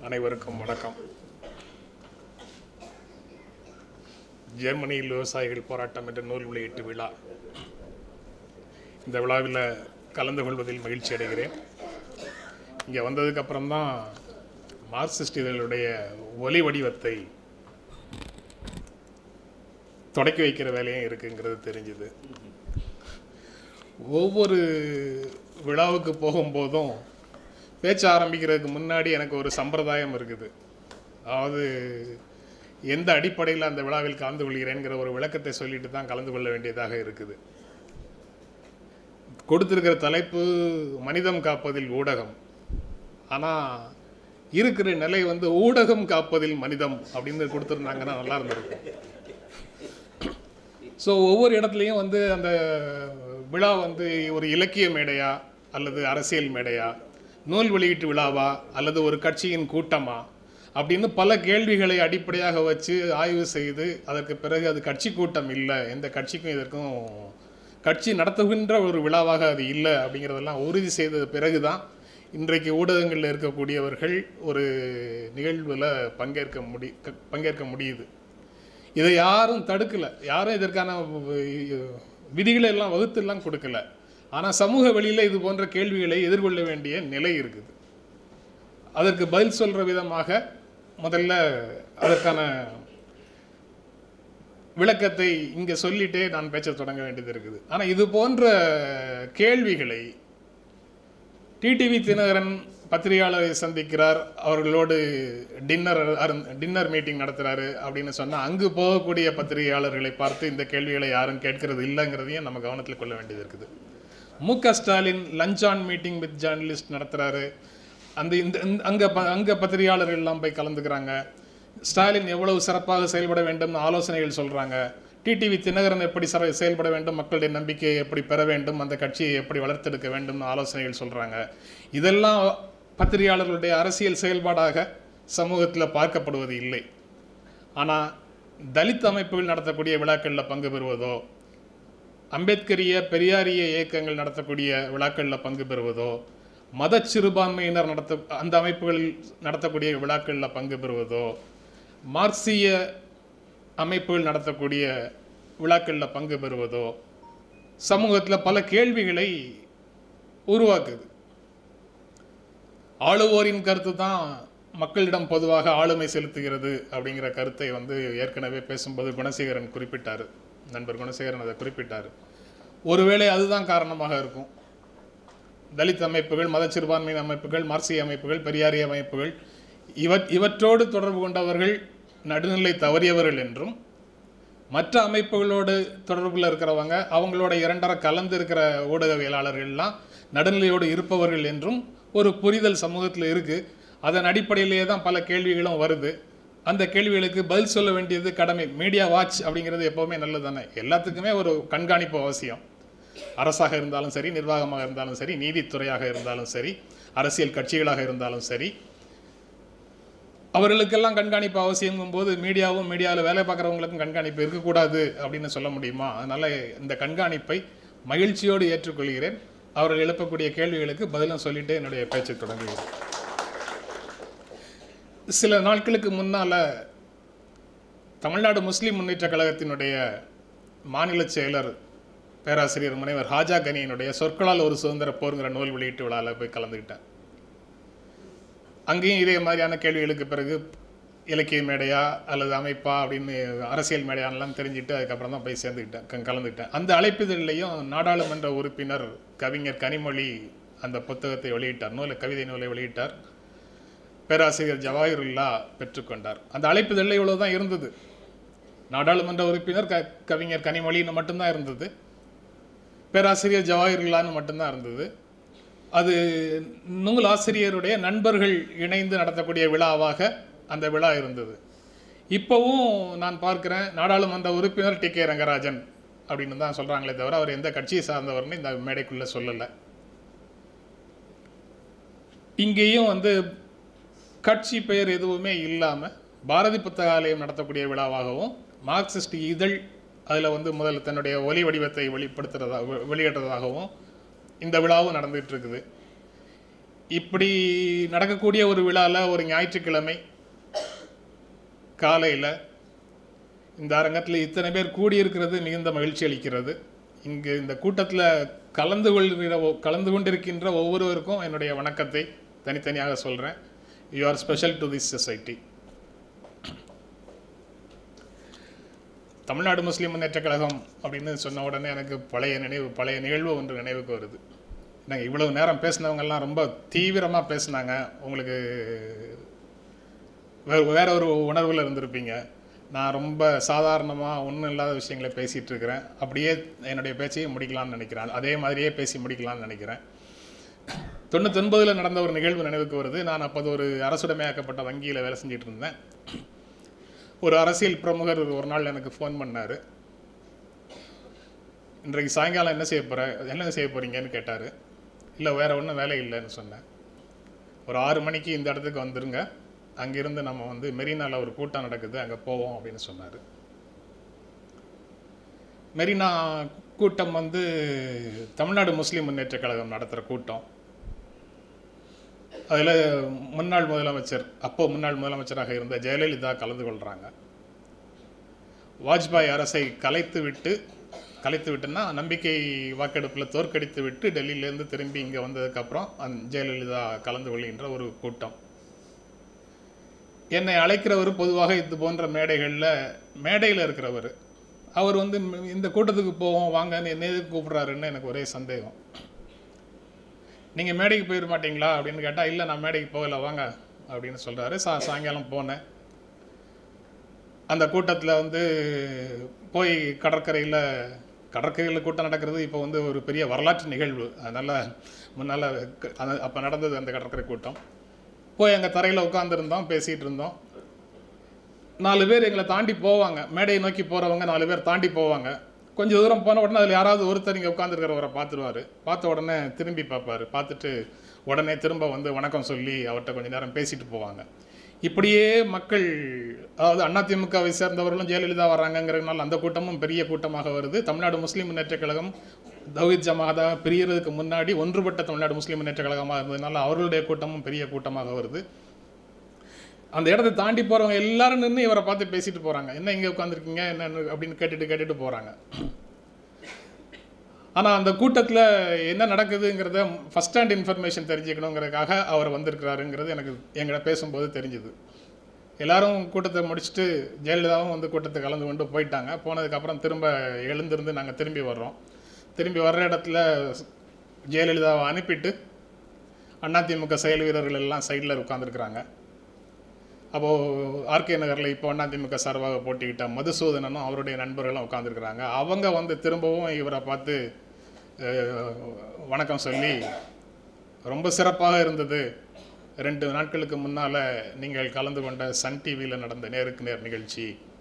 அனைவருக்கும் வணக்கம் ஜெர்மனியில் விவசாயிகள் போராட்டம் என்ற நூல் வெளியீட்டு விழா இந்த விழாவில் கலந்து கொள்வதில் மகிழ்ச்சி அடைகிறேன் இங்கே வந்ததுக்கு அப்புறம்தான் மார்க்சிஸ்ட் இதழுடைய ஒலி வடிவத்தை தொடக்கி வைக்கிற வேலையும் இருக்குங்கிறது தெரிஞ்சுது ஒவ்வொரு விழாவுக்கு போகும்போதும் பேச்ச ஆரம்பிக்கிறதுக்கு முன்னாடி எனக்கு ஒரு சம்பிரதாயம் இருக்குது அதாவது எந்த அடிப்படையில் அந்த விழாவில் கலந்து கொள்கிறேங்கிற ஒரு விளக்கத்தை சொல்லிட்டு தான் கலந்து கொள்ள வேண்டியதாக இருக்குது கொடுத்திருக்கிற தலைப்பு மனிதம் காப்பதில் ஊடகம் ஆனால் இருக்கிற நிலை வந்து ஊடகம் காப்பதில் மனிதம் அப்படின்னு கொடுத்துருந்தாங்கன்னா நல்லா இருந்திருக்கும் ஸோ ஒவ்வொரு இடத்துலையும் வந்து அந்த விழா வந்து ஒரு இலக்கிய மேடையா அல்லது அரசியல் மேடையா நூல் வெளியீட்டு விழாவா அல்லது ஒரு கட்சியின் கூட்டமா அப்படின்னு பல கேள்விகளை அடிப்படையாக வச்சு ஆய்வு செய்து அதற்கு பிறகு அது கட்சி கூட்டம் இல்லை எந்த கட்சிக்கும் இதற்கும் கட்சி நடத்துகின்ற ஒரு விழாவாக அது இல்லை அப்படிங்கிறதெல்லாம் உறுதி செய்த பிறகு தான் இன்றைக்கு ஊடகங்களில் இருக்கக்கூடியவர்கள் ஒரு நிகழ்வில் பங்கேற்க முடி க- பங்கேற்க முடியுது இதை யாரும் தடுக்கலை யாரும் இதற்கான வி- விதிகளை எல்லாம் வகுத்தெல்லாம் கொடுக்கல ஆனால் சமூக வெளியில் இது போன்ற கேள்விகளை எதிர்கொள்ள வேண்டிய நிலை இருக்குது அதற்கு பதில் சொல்கிற விதமாக முதல்ல அதற்கான விளக்கத்தை இங்கே சொல்லிட்டே நான் பேச்ச தொடங்க வேண்டியது இருக்குது ஆனால் இது போன்ற கேள்விகளை டிடிவி தினகரன் பத்திரிகையாளரை சந்திக்கிறார் அவர்களோடு டின்னர் டின்னர் மீட்டிங் நடத்துகிறாரு அப்படின்னு சொன்னால் அங்கு போகக்கூடிய பத்திரிகையாளர்களை பார்த்து இந்த கேள்விகளை யாரும் கேட்கறது இல்லைங்கிறதையும் நம்ம கவனத்தில் கொள்ள வேண்டியது இருக்குது Mu Ka Stalin lunch on meeting with journalist நடத்துகிறாரு அந்த இந்த இந்த- அங்க ப அங்கே பத்திரிகையாளர்கள் எல்லாம் போய் கலந்துக்கிறாங்க ஸ்டாலின் எவ்வளவு சிறப்பாக செயல்பட வேண்டும்னு ஆலோசனைகள் சொல்கிறாங்க டிடிவி தினகரன் எப்படி சர செயல்பட வேண்டும் மக்களுடைய நம்பிக்கையை எப்படி பெற வேண்டும் அந்த கட்சியை எப்படி வளர்த்தெடுக்க வேண்டும்னு ஆலோசனைகள் சொல்கிறாங்க இதெல்லாம் பத்திரிகையாளர்களுடைய அரசியல் செயல்பாடாக சமூகத்தில் பார்க்கப்படுவது இல்லை ஆனால் தலித் அமைப்புகள் நடத்தக்கூடிய விழாக்களில் பங்கு பெறுவதோ அம்பேத்கரிய பெரியாரிய இயக்கங்கள் நடத்தக்கூடிய விழாக்களில் பங்கு பெறுவதோ மத சிறுபான்மையினர் நடத்த அந்த அமைப்புகளில் நடத்தக்கூடிய விழாக்களில் பங்கு பெறுவதோ மார்க்சிய அமைப்புகள் நடத்தக்கூடிய விழாக்களில் பங்கு பெறுவதோ சமூகத்தில் பல கேள்விகளை உருவாக்குது ஆளுவோரின் கருத்து தான் மக்களிடம் பொதுவாக ஆளுமை செலுத்துகிறது அப்படிங்கிற கருத்தை வந்து ஏற்கனவே பேசும்போது குணசேகரன் குறிப்பிட்டார் நண்பர் குணசேகரன் அதை குறிப்பிட்டார் ஒருவேளை அதுதான் காரணமாக இருக்கும் தலித் அமைப்புகள் மத சிறுபான்மையின் அமைப்புகள் மார்க்சிய அமைப்புகள் பெரியாரிய அமைப்புகள் இவற் இவற்றோடு தொடர்பு கொண்டவர்கள் நடுநிலை தவறியவர்கள் என்றும் மற்ற அமைப்புகளோடு தொடர்பில் இருக்கிறவங்க அவங்களோட இரண்டரை கலந்து இருக்கிற ஊடகவியலாளர்கள்லாம் நடுநிலையோடு இருப்பவர்கள் என்றும் ஒரு புரிதல் சமூகத்தில் இருக்குது அதன் அடிப்படையிலேயே தான் பல கேள்விகளும் வருது அந்த கேள்விகளுக்கு பதில் சொல்ல வேண்டியது கடமை மீடியா வாட்ச் அப்படிங்கிறது எப்போவுமே நல்லது தானே எல்லாத்துக்குமே ஒரு கண்காணிப்பு அவசியம் அரசாக இருந்தாலும் சரி நிர்வாகமாக இருந்தாலும் சரி நீதித்துறையாக இருந்தாலும் சரி அரசியல் கட்சிகளாக இருந்தாலும் சரி அவர்களுக்கெல்லாம் கண்காணிப்பு அவசியங்கும் போது மீடியாவும் மீடியாவில் வேலை பார்க்குறவங்களுக்கும் கண்காணிப்பு இருக்கக்கூடாது அப்படின்னு சொல்ல முடியுமா அதனால் இந்த கண்காணிப்பை மகிழ்ச்சியோடு ஏற்றுக்கொள்கிறேன் அவர்கள் எழுப்பக்கூடிய கேள்விகளுக்கு பதிலும் சொல்லிட்டு என்னுடைய பேச்சை தொடங்குகிறேன் சில நாட்களுக்கு முன்னால் தமிழ்நாடு முஸ்லிம் முன்னேற்றக் கழகத்தினுடைய மாநில செயலர் பேராசிரியர் முனைவர் ஹாஜா கனியினுடைய சொற்களால் ஒரு சுதந்திர போருங்கிற நூல் வெளியீட்டு விழாவில் போய் கலந்துக்கிட்டேன் அங்கேயும் இதே மாதிரியான கேள்விகளுக்கு பிறகு இலக்கிய மேடையா அல்லது அமைப்பா அப்படின்னு அரசியல் மேடையானலாம் தெரிஞ்சுட்டு அதுக்கப்புறம் தான் போய் சேர்ந்துக்கிட்டேன் க- கலந்துக்கிட்டேன் அந்த அழைப்பிதழ்லையும் நாடாளுமன்ற உறுப்பினர் கவிஞர் கனிமொழி அந்த புத்தகத்தை வெளியிட்டார் நூலை கவிதை நூலை வெளியிட்டார் பேராசிரியர் ஜவாஹிருல்லா பெற்றுக்கொண்டார் அந்த அழைப்பிதழில் இவ்வளோ தான் இருந்தது நாடாளுமன்ற உறுப்பினர் க கவிஞர் கனிமொழின்னு மட்டும்தான் இருந்தது பேராசிரியர் ஜவாஹிருல்லான்னு மட்டும்தான் இருந்தது அது நூல் ஆசிரியருடைய நண்பர்கள் இணைந்து நடத்தக்கூடிய விழாவாக அந்த விழா இருந்தது இப்போவும் நான் பார்க்கிறேன் நாடாளுமன்ற உறுப்பினர் டி கே ரங்கராஜன் அப்படின்னு தான் சொல்கிறாங்களே தவிர அவர் எந்த கட்சியை சார்ந்தவர்னு இந்த மேடைக்குள்ளே சொல்லலை இங்கேயும் வந்து கட்சி பெயர் எதுவுமே இல்லாமல் பாரதி புத்தகாலயம் நடத்தக்கூடிய விழாவாகவும் மார்க்சிஸ்ட் இதழ் அதில் வந்து முதல்ல தன்னுடைய ஒலி வடிவத்தை வெளிப்படுத்துறதா வெ- வெளியிடுறதாகவும் இந்த விழாவும் நடந்துகிட்டு இருக்குது இப்படி நடக்கக்கூடிய ஒரு விழாவில் ஒரு ஞாயிற்றுக்கிழமை காலையில் இந்த அரங்கத்தில் இத்தனை பேர் கூடியிருக்கிறது மிகுந்த மகிழ்ச்சி அளிக்கிறது இங்கு இந்த கூட்டத்தில் கலந்து கொள்கிற ஒ- கலந்து கொண்டிருக்கின்ற ஒவ்வொருவருக்கும் என்னுடைய வணக்கத்தை தனித்தனியாக சொல்கிறேன் you are special to this society Tamil Nadu Muslim Munnetra Kazhagam அப்படின்னு சொன்ன உடனே எனக்கு பழைய நினைவு பழைய நிகழ்வு ஒன்று நினைவுக்கு வருது நாங்கள் இவ்வளவு நேரம் பேசினவங்கெல்லாம் ரொம்ப தீவிரமாக பேசினாங்க உங்களுக்கு வேற வேற ஒரு உணர்வில் இருந்திருப்பீங்க நான் ரொம்ப சாதாரணமாக ஒன்றும் இல்லாத விஷயங்களை பேசிகிட்டு இருக்கிறேன் அப்படியே என்னுடைய பேச்சையும் முடிக்கலாம்னு நினைக்கிறேன் அதே மாதிரியே பேசி முடிக்கலாம்னு நினைக்கிறேன் தொண்ணூத்தொன்பதில் நடந்த ஒரு நிகழ்வு நினைவுக்கு வருது நான் அப்போது ஒரு அரசுடைமையாக்கப்பட்ட வங்கியில் வேலை செஞ்சுட்டு இருந்தேன் ஒரு அரசியல் பிரமுகர் ஒரு நாள் எனக்கு ஃபோன் பண்ணார் இன்றைக்கு சாயங்காலம் என்ன செய்ய போகிற என்ன செய்ய போகிறீங்கன்னு கேட்டார் இல்லை வேற ஒன்றும் வேலை இல்லைன்னு சொன்னேன் ஒரு ஆறு மணிக்கு இந்த இடத்துக்கு வந்துருங்க அங்கிருந்து நம்ம வந்து மெரினால ஒரு கூட்டம் நடக்குது அங்கே போவோம் அப்படின்னு சொன்னார் மெரினா கூட்டம் வந்து தமிழ்நாடு முஸ்லீம் முன்னேற்றக் கழகம் நடத்துகிற கூட்டம் அதில் முன்னாள் முதலமைச்சர் அப்போ முன்னாள் முதலமைச்சராக இருந்த ஜெயலலிதா கலந்து கொள்கிறாங்க வாஜ்பாய் அரசை கலைத்து விட்டு கலைத்து விட்டுன்னா நம்பிக்கை வாக்கெடுப்பில் தோற்கடித்து விட்டு டெல்லியிலேருந்து திரும்பி இங்கே வந்ததுக்கப்புறம் அந் ஜெயலலிதா கலந்து கொள்கின்ற ஒரு கூட்டம் என்னை அழைக்கிறவர் பொதுவாக இது போன்ற மேடைகளில் மேடையில் இருக்கிறவர் அவர் வந்து இந்த கூட்டத்துக்கு போவோம் வாங்கன்னு என்ன எதுக்கு கூப்பிட்றாருன்னு எனக்கு ஒரே சந்தேகம் நீங்கள் மேடைக்கு போயிட மாட்டீங்களா அப்படின்னு கேட்டால் இல்லை நான் மேடைக்கு போகல வாங்க அப்படின்னு சொல்கிறாரு சா சாயங்காலம் போனேன் அந்த கூட்டத்தில் வந்து போய் கடற்கரையில் கடற்கரையில் கூட்டம் நடக்கிறது இப்போ வந்து ஒரு பெரிய வரலாற்று நிகழ்வு அதனால் முன்னால் அப்போ நடந்தது அந்த கடற்கரை கூட்டம் போய் அங்கே தரையில் உட்காந்துருந்தோம் பேசிகிட்டு இருந்தோம் நாலு பேர் எங்களை தாண்டி போவாங்க மேடையை நோக்கி போகிறவங்க நாலு பேர் தாண்டி போவாங்க கொஞ்சம் தூரம் போன உடனே அதில் யாராவது ஒருத்தர் இங்கே உட்காந்துருக்கிறவரை பார்த்துருவாரு பார்த்த உடனே திரும்பி பார்ப்பாரு பார்த்துட்டு உடனே திரும்ப வந்து வணக்கம் சொல்லி அவர்கிட்ட கொஞ்ச நேரம் பேசிட்டு போவாங்க இப்படியே மக்கள் அதாவது அதிமுகவை சேர்ந்தவர்களும் ஜெயலலிதா வர்றாங்கங்கிறதுனால அந்த கூட்டமும் பெரிய கூட்டமாக வருது தமிழ்நாடு முஸ்லீம் முன்னேற்றக் கழகம் தௌஹித் ஜமாதா பிரியறதுக்கு முன்னாடி ஒன்றுபட்ட தமிழ்நாடு முஸ்லீம் முன்னேற்றக் கழகமாக இருந்ததுனால அவர்களுடைய கூட்டமும் பெரிய கூட்டமாக வருது அந்த இடத்தை தாண்டி போகிறவங்க எல்லாரும் நின்று இவரை பார்த்து பேசிட்டு போகிறாங்க என்ன இங்கே உட்காந்துருக்கீங்க என்ன அப்படின்னு கேட்டுட்டு கேட்டுட்டு போகிறாங்க ஆனால் அந்த கூட்டத்தில் என்ன நடக்குதுங்கிறத ஃபஸ்ட் ஹேண்ட் இன்ஃபர்மேஷன் தெரிஞ்சுக்கணுங்கிறதுக்காக அவர் வந்திருக்கிறாருங்கிறது எனக்கு எங்கிட்ட பேசும்போது தெரிஞ்சுது எல்லாரும் கூட்டத்தை முடிச்சுட்டு ஜெயலலிதாவும் வந்து கூட்டத்தை கலந்து கொண்டு போயிட்டாங்க போனதுக்கப்புறம் திரும்ப எழுந்திருந்து நாங்கள் திரும்பி வர்றோம் திரும்பி வர்ற இடத்துல ஜெயலலிதாவை அனுப்பிட்டு அதிமுக செயல் வீரர்கள் எல்லாம் சைடில் உட்காந்துருக்குறாங்க அப்போது ஆர்கே நகரில் இப்போ அதிமுக சார்பாக போட்டிக்கிட்ட மதுசூதனனும் அவருடைய நண்பர்களும் உட்காந்துருக்குறாங்க அவங்க வந்து திரும்பவும் இவரை பார்த்து அஹ், வணக்கம் சொல்லி ரொம்ப சிறப்பாக இருந்தது ரெண்டு நாட்களுக்கு முன்னால் நீங்கள் கலந்து கொண்ட சன் டிவியில் நடந்த நேருக்கு நேர் நிகழ்ச்சி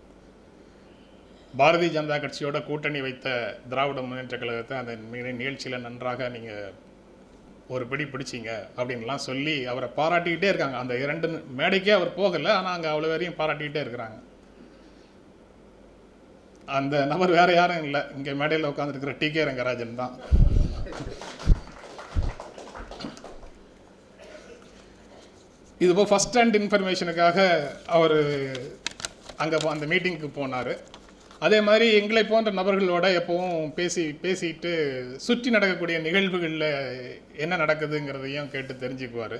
பாரதிய ஜனதா கட்சியோட கூட்டணி வைத்த திராவிட முன்னேற்ற கழகத்தை அந்த நி- நிகழ்ச்சியில் நன்றாக நீங்கள் ஒரு பிடி பிடிச்சிங்க அப்படின்லாம் சொல்லி அவரை பாராட்டிக்கிட்டே இருக்காங்க அந்த இரண்டு மேடைக்கே அவர் போகலை ஆனால் அங்கே அவ்வளோ வரையும் பாராட்டிக்கிட்டே இருக்கிறாங்க அந்த நபர் வேற யாரும் இல்லை இங்கே மேடையில் உட்காந்துருக்கிற டி கே ரங்கராஜன் தான் இது இப்போ ஃபஸ்ட் ஹேண்ட் இன்ஃபர்மேஷனுக்காக அவர் அங்கே அந்த மீட்டிங்க்கு போனார் அதே மாதிரி எங்களை போன்ற நபர்களோட எப்பவும் பேசி பேசிட்டு சுற்றி நடக்கக்கூடிய நிகழ்வுகளில் என்ன நடக்குதுங்கிறதையும் கேட்டு தெரிஞ்சுக்குவார்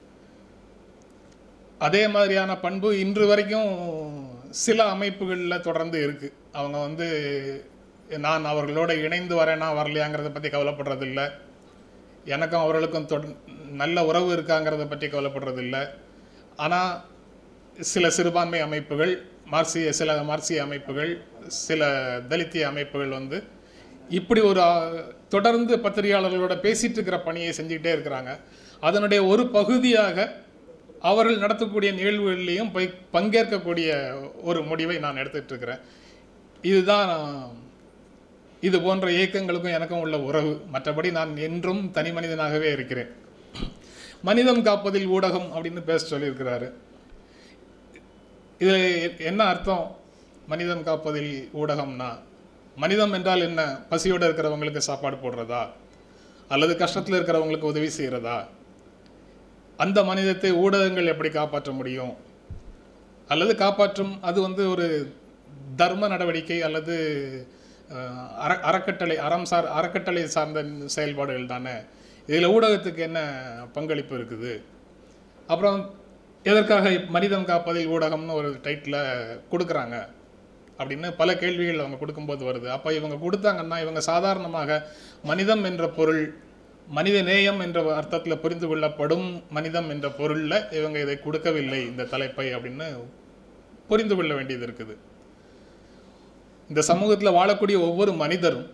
அதே மாதிரியான பண்பு இன்று வரைக்கும் சில அமைப்புகளில் தொடர்ந்து இருக்குது அவங்க வந்து நான் அவர்களோட இணைந்து வரேனா வரலையாங்கிறத பற்றி கவலைப்படுறதில்ல எனக்கும் அவர்களுக்கும் தொட நல்ல உறவு இருக்காங்கிறத பற்றி கவலைப்படுறதில்ல ஆனால் சில சிறுபான்மை அமைப்புகள் மார்க்சிய சில மார்க்சிய அமைப்புகள் சில தலித்திய அமைப்புகள் வந்து இப்படி ஒரு ஆ, தொடர்ந்து பத்திரிகையாளர்களோட பேசிட்டு இருக்கிற பணியை செஞ்சுக்கிட்டே இருக்கிறாங்க அதனுடைய ஒரு பகுதியாக அவர்கள் நடத்தக்கூடிய நிகழ்வுகளிலையும் போய் பங்கேற்கக்கூடிய ஒரு முடிவை நான் எடுத்துக்கிட்டு இருக்கிறேன் இதுதான் இது போன்ற இயக்கங்களுக்கும் எனக்கும் உள்ள உறவு மற்றபடி நான் என்றும் தனி மனிதனாகவே இருக்கிறேன் மனிதம் காப்பதில் ஊடகம் அப்படின்னு பேச சொல்லியிருக்கிறாரு இதில் என்ன அர்த்தம் மனிதம் காப்பதில் ஊடகம்னா மனிதம் என்றால் என்ன பசியோடு இருக்கிறவங்களுக்கு சாப்பாடு போடுறதா அல்லது கஷ்டத்தில் இருக்கிறவங்களுக்கு உதவி செய்கிறதா அந்த மனிதத்தை ஊடகங்கள் எப்படி காப்பாற்ற முடியும் அல்லது காப்பாற்றும் அது வந்து ஒரு தர்ம நடவடிக்கை அல்லது அஹ், அற அறக்கட்டளை அறம் சார் அறக்கட்டளை சார்ந்த செயல்பாடுகள் தானே இதில் ஊடகத்துக்கு என்ன பங்களிப்பு இருக்குது அப்புறம் எதற்காக மனிதம் காப்பதில் ஊடகம்னு ஒரு டைட்டில் கொடுக்குறாங்க அப்படின்னு பல கேள்விகள் அவங்க கொடுக்கும்போது வருது அப்போ இவங்க கொடுத்தாங்கன்னா இவங்க சாதாரணமாக மனிதம் என்ற பொருள் மனித நேயம் என்ற அர்த்தத்தில் புரிந்து கொள்ளப்படும் மனிதம் என்ற பொருளில் இவங்க இதை கொடுக்கவில்லை இந்த தலைப்பை அப்படின்னு புரிந்து கொள்ள வேண்டியது இருக்குது இந்த சமூகத்தில் வாழக்கூடிய ஒவ்வொரு மனிதரும்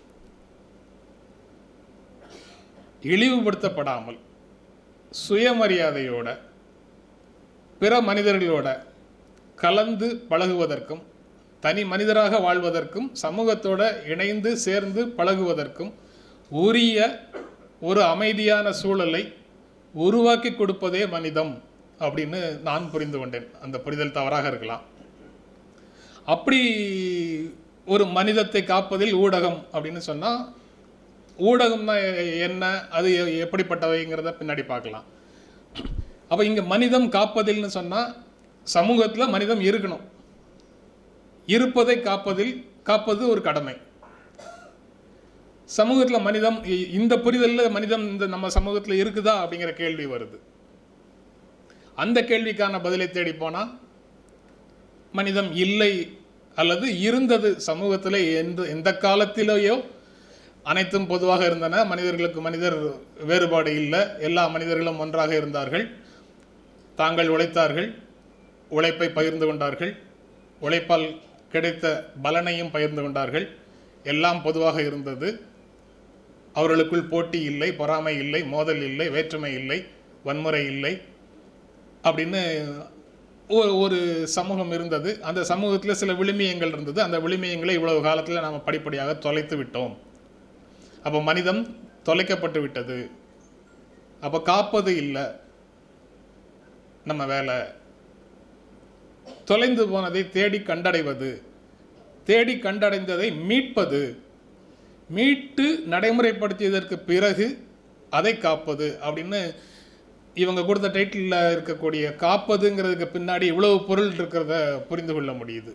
இழிவுபடுத்தப்படாமல் சுயமரியாதையோட பிற மனிதர்களோட கலந்து பழகுவதற்கும் தனி மனிதராக வாழ்வதற்கும் சமூகத்தோட இணைந்து சேர்ந்து பழகுவதற்கும் உரிய ஒரு அமைதியான சூழலை உருவாக்கி கொடுப்பதே மனிதம் அப்படின்னு நான் புரிந்து கொண்டேன் அந்த புரிதல் தவறாக இருக்கலாம் அப்படி ஒரு மனிதத்தை காப்பதில் ஊடகம் அப்படின்னு சொன்னால் ஊடகம்னா எ- என்ன அது எ- எப்படிப்பட்டவைங்கிறத பின்னாடி பார்க்கலாம் அப்போ இங்கே மனிதம் காப்பதில்னு சொன்னால் சமூகத்தில் மனிதம் இருக்கணும் இருப்பதை காப்பதில் காப்பது ஒரு கடமை சமூகத்தில் மனிதம் இ- இந்த புரிதலில் மனிதம் இந்த நம்ம சமூகத்தில் இருக்குதா அப்படிங்கிற கேள்வி வருது அந்த கேள்விக்கான பதிலை தேடி போனால் மனிதம் இல்லை அல்லது இருந்தது சமூகத்தில் எந்த எந்த காலத்திலேயோ அனைத்தும் பொதுவாக இருந்தன மனிதர்களுக்கு மனிதர் வேறுபாடு இல்லை எல்லா மனிதர்களும் ஒன்றாக இருந்தார்கள் தாங்கள் உழைத்தார்கள் உழைப்பை பகிர்ந்து கொண்டார்கள் உழைப்பால் கிடைத்த பலனையும் பகிர்ந்து கொண்டார்கள் எல்லாம் பொதுவாக இருந்தது அவர்களுக்குள் போட்டி இல்லை பொறாமை இல்லை மோதல் இல்லை வேற்றுமை இல்லை வன்முறை இல்லை அப்படின்னு ஒரு ஒரு சமூகம் இருந்தது அந்த சமூகத்தில் சில விழுமியங்கள் இருந்தது அந்த விழுமியங்களை இவ்வளவு காலத்தில் நாம் படிப்படியாக தொலைத்து விட்டோம் அப்போ மனிதம் தொலைக்கப்பட்டு விட்டது அப்போ காப்பது இல்லை நம்ம வேலை தொலைந்து போனதை தேடி கண்டடைவது தேடி கண்டடைந்ததை மீட்பது மீட்டு நடைமுறைப்படுத்தியதற்கு பிறகு அதை காப்பது அப்படின்னு இவங்க கொடுத்த டைட்டிலில் இருக்கக்கூடிய காப்பதுங்கிறதுக்கு பின்னாடி இவ்வளவு பொருள் இருக்கிறத புரிந்து கொள்ள முடியுது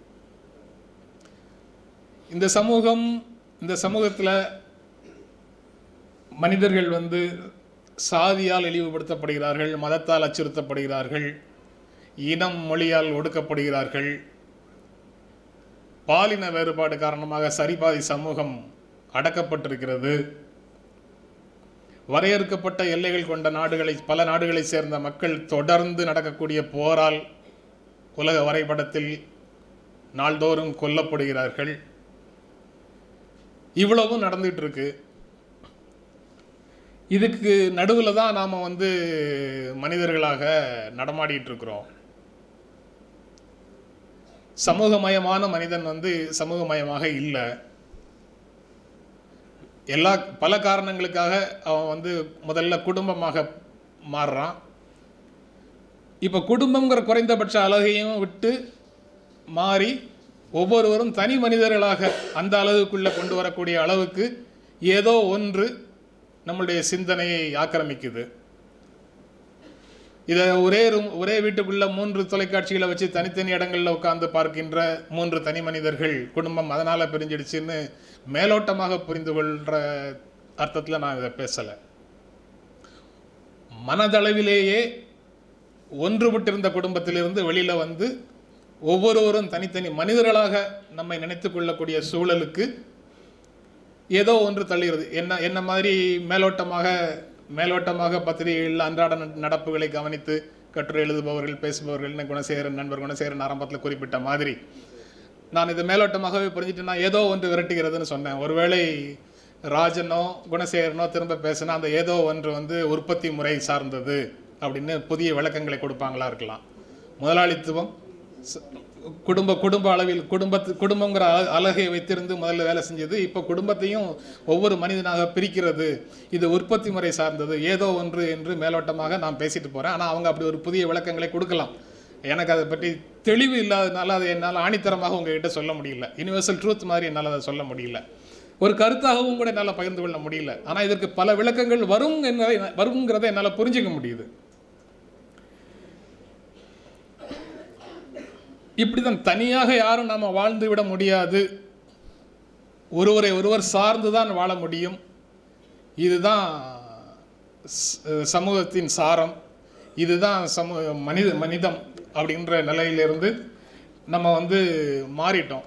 இந்த சமூகம் இந்த சமூகத்தில் மனிதர்கள் வந்து சாதியால் இழிவுபடுத்தப்படுகிறார்கள் மதத்தால் அச்சுறுத்தப்படுகிறார்கள் இனம் மொழியால் ஒடுக்கப்படுகிறார்கள் பாலின வேறுபாடு காரணமாக சரிபாதி சமூகம் அடக்கப்பட்டிருக்கிறது வரையறுக்கப்பட்ட எல்லைகள் கொண்ட நாடுகளை பல நாடுகளைச் சேர்ந்த மக்கள் தொடர்ந்து நடக்கக்கூடிய போரால் உலக வரைபடத்தில் நாள்தோறும் கொல்லப்படுகிறார்கள் இவ்வளவும் நடந்துட்டு இருக்கு இதுக்கு நடுவில் தான் நாம் வந்து மனிதர்களாக நடமாடிட்டு இருக்கிறோம் சமூகமயமான மனிதன் வந்து சமூகமயமாக இல்லை எல்லா பல காரணங்களுக்காக அவன் வந்து முதல்ல குடும்பமாக மாறுறான் இப்போ குடும்பங்கிற குறைந்தபட்ச அழகையும் விட்டு மாறி ஒவ்வொருவரும் தனி மனிதர்களாக அந்த அளவுக்குள்ளே கொண்டு வரக்கூடிய அளவுக்கு ஏதோ ஒன்று நம்மளுடைய சிந்தனையை ஆக்கிரமிக்குது இதை ஒரே ரூம் ஒரே வீட்டுக்குள்ள மூன்று தொலைக்காட்சிகளை வச்சு தனித்தனி இடங்களில் உட்கார்ந்து பார்க்கின்ற மூன்று தனி மனிதர்கள் குடும்பம் அதனால் பிரிஞ்சிடுச்சுன்னு மேலோட்டமாக புரிந்து கொள்கிற அர்த்தத்தில் நான் இதை பேசலை மனதளவிலேயே ஒன்றுபட்டிருந்த குடும்பத்திலிருந்து வெளியில் வந்து ஒவ்வொருவரும் தனித்தனி மனிதர்களாக நம்மை நினைத்து கொள்ளக்கூடிய சூழலுக்கு ஏதோ ஒன்று தள்ளுகிறது என்ன என்ன மாதிரி மேலோட்டமாக மேலோட்டமாக பத்திரிகைகளில் அன்றாட நட- நடப்புகளை கவனித்து கட்டுரை எழுதுபவர்கள் பேசுபவர்கள்னு குணசேகரன் நண்பர் குணசேகரன் ஆரம்பத்தில் குறிப்பிட்ட மாதிரி நான் இது மேலோட்டமாகவே புரிஞ்சுட்டேன்னா ஏதோ ஒன்று விரட்டுகிறதுன்னு சொன்னேன் ஒருவேளை ராஜனோ குணசேகரனோ திரும்ப பேசினா அந்த ஏதோ ஒன்று வந்து உற்பத்தி முறை சார்ந்தது அப்படின்னு புதிய விளக்கங்களை கொடுப்பாங்களா இருக்கலாம் முதலாளித்துவம் ச- குடும்ப குடும்ப அளவில் குடும்பத்து குடும்பங்கிற அல- அலகை வைத்திருந்து முதல்ல வேலை செஞ்சது இப்போ குடும்பத்தையும் ஒவ்வொரு மனிதனாக பிரிக்கிறது இது உற்பத்தி முறை சார்ந்தது ஏதோ ஒன்று என்று மேலோட்டமாக நான் பேசிட்டு போகிறேன் ஆனால் அவங்க அப்படி ஒரு புதிய விளக்கங்களை கொடுக்கலாம் எனக்கு அதை பற்றி தெளிவு இல்லாதனால அதை என்னால் ஆணித்தரமாக உங்ககிட்ட சொல்ல முடியல யுனிவர்சல் ட்ரூத் மாதிரி என்னால் அதை சொல்ல முடியல ஒரு கருத்தாகவும் கூட என்னால் பகிர்ந்து கொள்ள முடியல ஆனால் இதற்கு பல விளக்கங்கள் வரும் என்பதை வருங்கிறதை என்னால் புரிஞ்சுக்க முடியுது இப்படி தான் தனியாக யாரும் நாம் வாழ்ந்து விட முடியாது ஒருவரை ஒருவர் சார்ந்து தான் வாழ முடியும் இதுதான் ச- சமூகத்தின் சாரம் இதுதான் சமூ மனித மனிதம் அப்படின்ற நிலையிலிருந்து நம்ம வந்து மாறிட்டோம்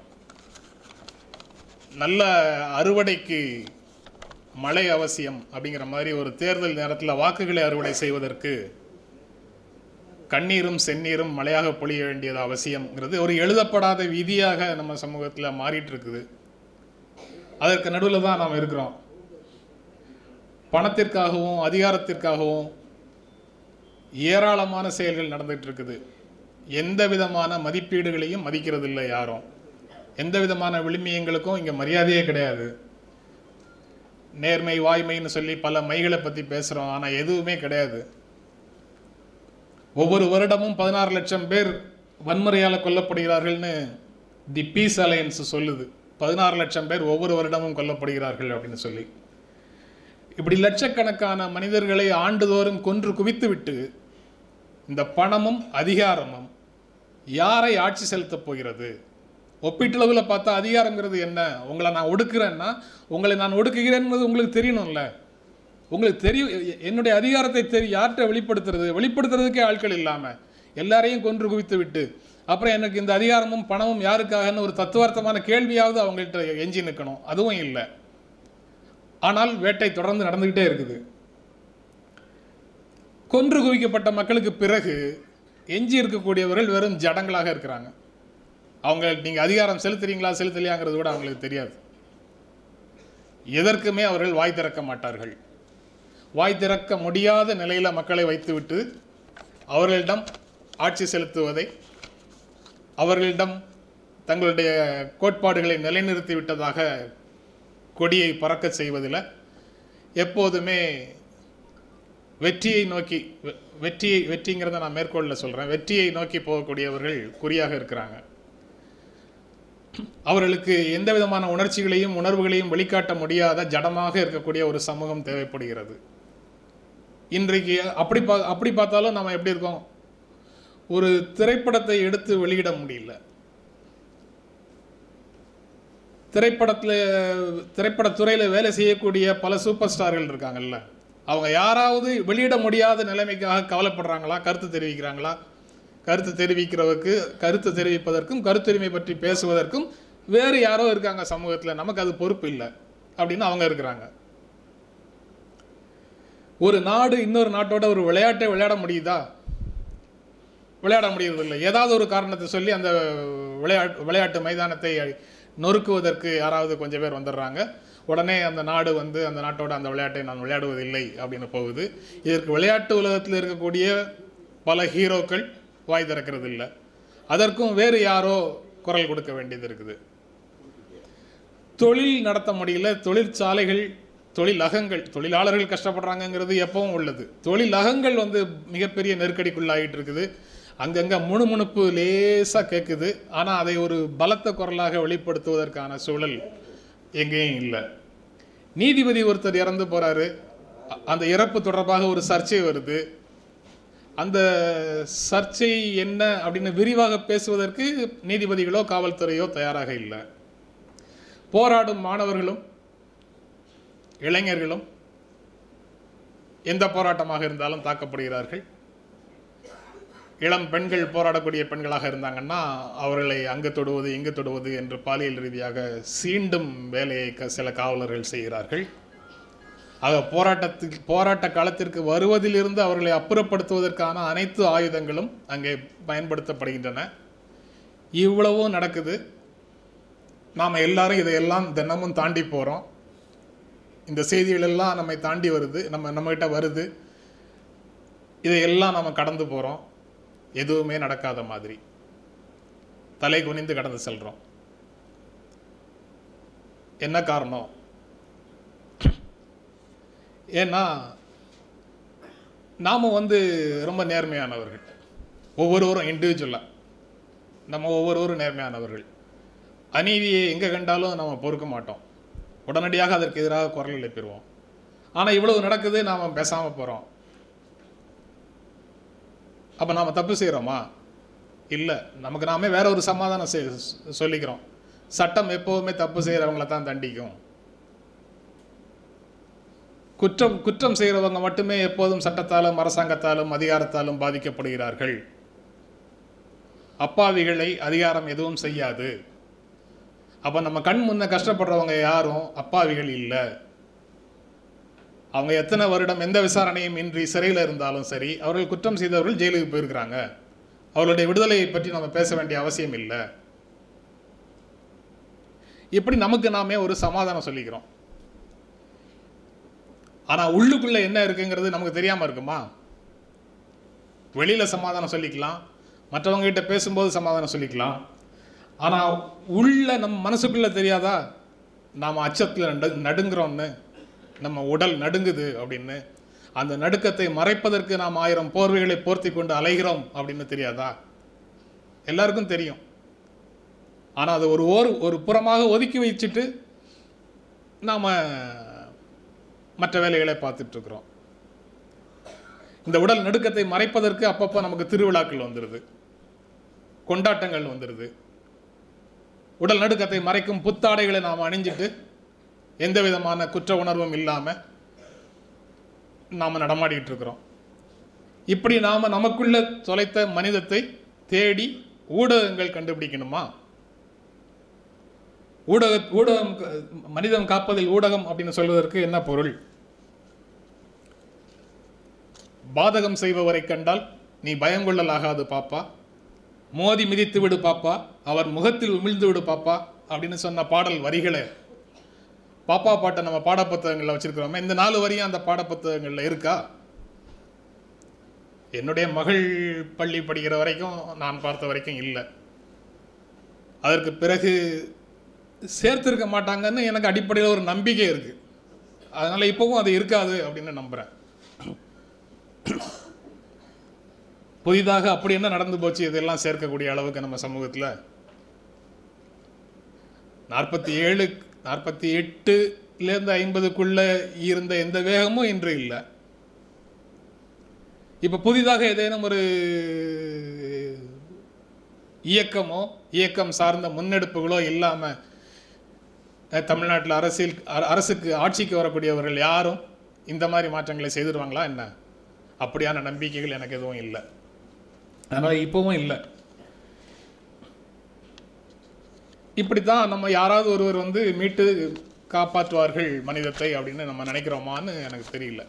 நல்ல அறுவடைக்கு மழை அவசியம் அப்படிங்கிற மாதிரி ஒரு தேர்தல் நேரத்தில் வாக்குகளை அறுவடை செய்வதற்கு கண்ணீரும் செந்நீரும் மழையாக பொழிய வேண்டியது அவசியம்ங்கிறது ஒரு எழுதப்படாத விதியாக நம்ம சமூகத்தில் மாறிட்டு இருக்குது அதற்கு நடுவில் தான் நாம் இருக்கிறோம் பணத்திற்காகவும் அதிகாரத்திற்காகவும் ஏராளமான செயல்கள் நடந்துட்டு இருக்குது எந்த விதமான மதிப்பீடுகளையும் மதிக்கிறது இல்லை யாரும் எந்த விதமான விழுமியங்களுக்கும் இங்கே மரியாதையே கிடையாது நேர்மை வாய்மைன்னு சொல்லி பல மைகளை பற்றி பேசுகிறோம் ஆனால் எதுவுமே கிடையாது ஒவ்வொரு வருடமும் பதினாறு லட்சம் பேர் வன்முறையால் கொல்லப்படுகிறார்கள்னு தி பீஸ் அலையன்ஸ் சொல்லுது பதினாறு லட்சம் பேர் ஒவ்வொரு வருடமும் கொல்லப்படுகிறார்கள் அப்படின்னு சொல்லி இப்படி லட்சக்கணக்கான மனிதர்களை ஆண்டுதோறும் கொன்று குவித்துவிட்டு இந்த பணமும் அதிகாரமும் யாரை ஆட்சி செலுத்தப் போகிறது ஒப்பீட்டளவில் பார்த்தா அதிகாரங்கிறது என்ன உங்களை நான் ஒடுக்குறேன்னா உங்களை நான் ஒடுக்குகிறேன்றது உங்களுக்கு தெரியணும்ல உங்களுக்கு தெரியும் எ- என்னுடைய அதிகாரத்தை தெரி யார்கிட்ட வெளிப்படுத்துறது வெளிப்படுத்துறதுக்கே ஆட்கள் இல்லாமல் எல்லாரையும் கொன்று குவித்து விட்டு அப்புறம் எனக்கு இந்த அதிகாரமும் பணமும் யாருக்காகன்னு ஒரு தத்துவார்த்தமான கேள்வியாவது அவங்கள்ட்ட எஞ்சி நிற்கணும் அதுவும் இல்லை ஆனால் வேட்டை தொடர்ந்து நடந்துக்கிட்டே இருக்குது கொன்று குவிக்கப்பட்ட மக்களுக்கு பிறகு எஞ்சி இருக்கக்கூடியவர்கள் வெறும் ஜடங்களாக இருக்கிறாங்க அவங்க நீங்கள் அதிகாரம் செலுத்துறீங்களா செலுத்தலையாங்கிறது கூட அவங்களுக்கு தெரியாது எதற்குமே அவர்கள் வாய் திறக்க மாட்டார்கள் வாய் திறக்க முடியாத நிலையில் மக்களை வைத்துவிட்டு அவர்களிடம் ஆட்சி செலுத்துவதை அவர்களிடம் தங்களுடைய கோட்பாடுகளை நிலைநிறுத்தி விட்டதாக கொடியை பறக்கச் செய்வதில் எப்போதுமே வெற்றியை நோக்கி வெ- வெற்றியை வெற்றிங்கிறத நான் மேற்கோளில் சொல்கிறேன் வெற்றியை நோக்கி போகக்கூடியவர்கள் குறியாக இருக்கிறாங்க அவர்களுக்கு எந்த விதமான உணர்ச்சிகளையும் உணர்வுகளையும் வெளிக்காட்ட முடியாத ஜடமாக இருக்கக்கூடிய ஒரு சமூகம் தேவைப்படுகிறது இன்றைக்கு அப்படி பா அப்படி பார்த்தாலும் நம்ம எப்படி இருக்கோம் ஒரு திரைப்படத்தை எடுத்து வெளியிட முடியல திரைப்படத்தில் திரைப்படத்துறையில் வேலை செய்யக்கூடிய பல சூப்பர் ஸ்டார்கள் இருக்காங்கல்ல அவங்க யாராவது வெளியிட முடியாத நிலைமைக்காக கவலைப்படுறாங்களா கருத்து தெரிவிக்கிறாங்களா கருத்து தெரிவிக்கிறவருக்கு கருத்து தெரிவிப்பதற்கும் கருத்துரிமை பற்றி பேசுவதற்கும் வேறு யாரோ இருக்காங்க சமூகத்தில் நமக்கு அது பொறுப்பு இல்லை அப்படின்னு அவங்க இருக்கிறாங்க ஒரு நாடு இன்னொரு நாட்டோட ஒரு விளையாட்டை விளையாட முடியுதா விளையாட முடியறதில்லை ஏதாவது ஒரு காரணத்தை சொல்லி அந்த விளையாட்டு விளையாட்டு மைதானத்தை நொறுக்குவதற்கு யாராவது கொஞ்சம் பேர் வந்துடுறாங்க உடனே அந்த நாடு வந்து அந்த நாட்டோட அந்த விளையாட்டை நான் விளையாடுவதில்லை அப்படின்னு போகுது இதற்கு விளையாட்டு உலகத்தில் இருக்கக்கூடிய பல ஹீரோக்கள் வாய் திறக்கிறது இல்லை அதற்கும் வேறு யாரோ குரல் கொடுக்க வேண்டியது இருக்குது தொழில் நடத்த முடியல தொழிற்சாலைகள் தொழிலகங்கள் தொழிலாளர்கள் கஷ்டப்படுறாங்கங்கிறது எப்பவும் உள்ளது தொழிலகங்கள் வந்து மிகப்பெரிய நெருக்கடிக்குள்ளாகிட்டு இருக்குது அங்கங்கே முணுமுணுப்பு லேசாக கேட்குது ஆனால் அதை ஒரு பலத்த குரலாக வெளிப்படுத்துவதற்கான சூழல் எங்கேயும் இல்லை நீதிபதி ஒருத்தர் இறந்து போகிறாரு அந்த இறப்பு தொடர்பாக ஒரு சர்ச்சை வருது அந்த சர்ச்சை என்ன அப்படின்னு விரிவாக பேசுவதற்கு நீதிபதிகளோ காவல்துறையோ தயாராக இல்லை போராடும் மாணவர்களும் இளைஞர்களும் எந்த போராட்டமாக இருந்தாலும் தாக்கப்படுகிறார்கள் இளம் பெண்கள் போராடக்கூடிய பெண்களாக இருந்தாங்கன்னா அவர்களை அங்கு தொடுவது இங்கு தொடுவது என்று பாலியல் ரீதியாக சீண்டும் வேலையை க- சில காவலர்கள் செய்கிறார்கள் ஆக போராட்டத்துக்கு போராட்ட காலத்திற்கு வருவதிலிருந்து அவர்களை அப்புறப்படுத்துவதற்கான அனைத்து ஆயுதங்களும் அங்கே பயன்படுத்தப்படுகின்றன இவ்வளவும் நடக்குது நாம் எல்லாரும் இதையெல்லாம் தினமும் தாண்டி போகிறோம் இந்த செய்திகள் எல்லாம் நம்மை தாண்டி வருது நம்ம நம்மகிட்ட வருது இதையெல்லாம் நம்ம கடந்து போகிறோம் எதுவுமே நடக்காத மாதிரி தலை குனிந்து கடந்து செல்கிறோம் என்ன காரணம் ஏன்னா நாம் வந்து ரொம்ப நேர்மையானவர்கள் ஒவ்வொருவரும் இண்டிவிஜுவலாக நம்ம ஒவ்வொருவரும் நேர்மையானவர்கள் அநீதியை எங்கே கண்டாலும் நம்ம பொறுக்க மாட்டோம் உடனடியாக அதற்கு எதிராக குரல் எழுப்பிடுவோம் ஆனால் இவ்வளவு நடக்குது நாம் பேசாமல் போகிறோம் அப்போ நாம் தப்பு செய்கிறோமா இல்லை நமக்கு நாமே வேற ஒரு சமாதானம் செய்- சொல்லிக்கிறோம் சட்டம் எப்போவுமே தப்பு செய்கிறவங்கள தான் தண்டிக்கும் குற்றம் குற்றம் செய்கிறவங்க மட்டுமே எப்போதும் சட்டத்தாலும் அரசாங்கத்தாலும் அதிகாரத்தாலும் பாதிக்கப்படுகிறார்கள் அப்பாவிகளை அதிகாரம் எதுவும் செய்யாது அப்போ நம்ம கண் முன்ன கஷ்டப்படுறவங்க யாரும் அப்பாவிகள் இல்லை அவங்க எத்தனை வருடம் எந்த விசாரணையும் இன்றி சிறையில் இருந்தாலும் சரி அவர்கள் குற்றம் செய்தவர்கள் ஜெயிலுக்கு போயிருக்கிறாங்க அவர்களுடைய விடுதலையை பற்றி நம்ம பேச வேண்டிய அவசியம் இல்லை இப்படி நமக்கு நாமே ஒரு சமாதானம் சொல்லிக்கிறோம் ஆனால் உள்ளுக்குள்ள என்ன இருக்குங்கிறது நமக்கு தெரியாமல் இருக்குமா வெளியில் சமாதானம் சொல்லிக்கலாம் மற்றவங்க கிட்ட பேசும்போது சமாதானம் சொல்லிக்கலாம் ஆனால் உள்ள நம்ம மனசுக்குள்ள தெரியாதா நாம் அச்சத்தில் நடு நடுங்குறோம்னு நம்ம உடல் நடுங்குது அப்படின்னு அந்த நடுக்கத்தை மறைப்பதற்கு நாம் ஆயிரம் போர்வைகளை போர்த்தி கொண்டு அலைகிறோம் அப்படின்னு தெரியாதா எல்லாருக்கும் தெரியும் ஆனால் அதை ஒரு ஓர் ஒரு புறமாக ஒதுக்கி வச்சுட்டு நாம் மற்ற வேலைகளை பார்த்துட்டு இருக்கிறோம் இந்த உடல் நடுக்கத்தை மறைப்பதற்கு அப்பப்போ நமக்கு திருவிழாக்கள் வந்துடுது கொண்டாட்டங்கள் வந்துடுது உடல் நடுக்கத்தை மறைக்கும் புத்தாடைகளை நாம் அணிஞ்சிட்டு எந்த விதமான குற்ற உணர்வும் இல்லாமல் நாம் நடமாடிட்டு இருக்கிறோம் இப்படி நாம் நமக்குள்ள தொலைத்த மனிதத்தை தேடி ஊடகங்கள் கண்டுபிடிக்கணுமா ஊடக ஊடகம் க- மனிதம் காப்பதில் ஊடகம் அப்படின்னு சொல்வதற்கு என்ன பொருள் பாதகம் செய்பவரை கண்டால் நீ பயங்கொள்ளலாகாது பாப்பா மோதி மிதித்து விடு பாப்பா அவர் முகத்தில் உமிழ்ந்து விடு பாப்பா அப்படின்னு சொன்ன பாடல் வரிகளை பாப்பா பாட்டை நம்ம பாடப்புத்தகங்களில் வச்சிருக்கிறோமே இந்த நாலு வரியும் அந்த பாடப்புத்தகங்களில் இருக்கா என்னுடைய மகள் பள்ளி படிக்கிற வரைக்கும் நான் பார்த்த வரைக்கும் இல்லை அதற்கு பிறகு சேர்த்திருக்க மாட்டாங்கன்னு எனக்கு அடிப்படையில் ஒரு நம்பிக்கை இருக்கு அதனால இப்போவும் அது இருக்காது அப்படின்னு நம்புறேன் புதிதாக அப்படி என்ன நடந்து போச்சு இதெல்லாம் சேர்க்கக்கூடிய அளவுக்கு நம்ம சமூகத்தில் நாற்பத்தி ஏழு நாற்பத்தி எட்டுலேருந்து ஐம்பதுக்குள்ள இருந்த எந்த வேகமும் இன்று இல்லை இப்போ புதிதாக ஏதேனும் ஒரு இயக்கமோ இயக்கம் சார்ந்த முன்னெடுப்புகளோ இல்லாமல் தமிழ்நாட்டில் அரசியல் அர- அரசுக்கு ஆட்சிக்கு வரக்கூடியவர்கள் யாரும் இந்த மாதிரி மாற்றங்களை செய்திருவாங்களா என்ன அப்படியான நம்பிக்கைகள் எனக்கு எதுவும் இல்லை அதனால் இப்போவும் இல்லை இப்படித்தான் நம்ம யாராவது ஒருவர் வந்து மீட்டு காப்பாற்றுவார்கள் மனிதத்தை அப்படின்னு நம்ம நினைக்கிறோமான்னு எனக்கு தெரியல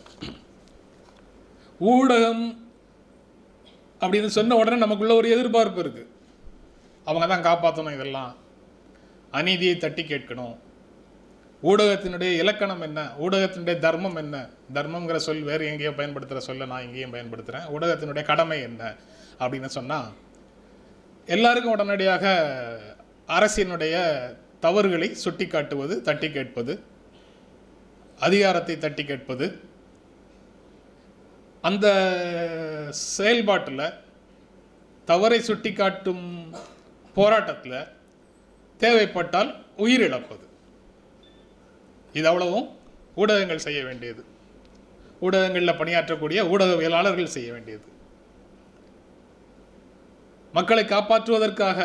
ஊடகம் அப்படின்னு சொன்ன உடனே நமக்குள்ள ஒரு எதிர்பார்ப்பு இருக்கு அவங்க தான் காப்பாற்றணும் இதெல்லாம் அநீதியை தட்டி கேட்கணும் ஊடகத்தினுடைய இலக்கணம் என்ன ஊடகத்தினுடைய தர்மம் என்ன தர்மம்ங்கிற சொல் வேறு எங்கேயோ பயன்படுத்துகிற சொல்ல நான் இங்கேயும் பயன்படுத்துகிறேன் ஊடகத்தினுடைய கடமை என்ன அப்படின்னு சொன்னால் எல்லாருக்கும் உடனடியாக அரசினுடைய தவறுகளை சுட்டி காட்டுவது தட்டி கேட்பது அதிகாரத்தை தட்டி கேட்பது அந்த செயல்பாட்டில் தவறை சுட்டி காட்டும் போராட்டத்தில் தேவைப்பட்டால் உயிரிழப்பது இது அவ்வளவும் ஊடகங்கள் செய்ய வேண்டியது ஊடகங்களில் பணியாற்றக்கூடிய ஊடகவியலாளர்கள் செய்ய வேண்டியது மக்களை காப்பாற்றுவதற்காக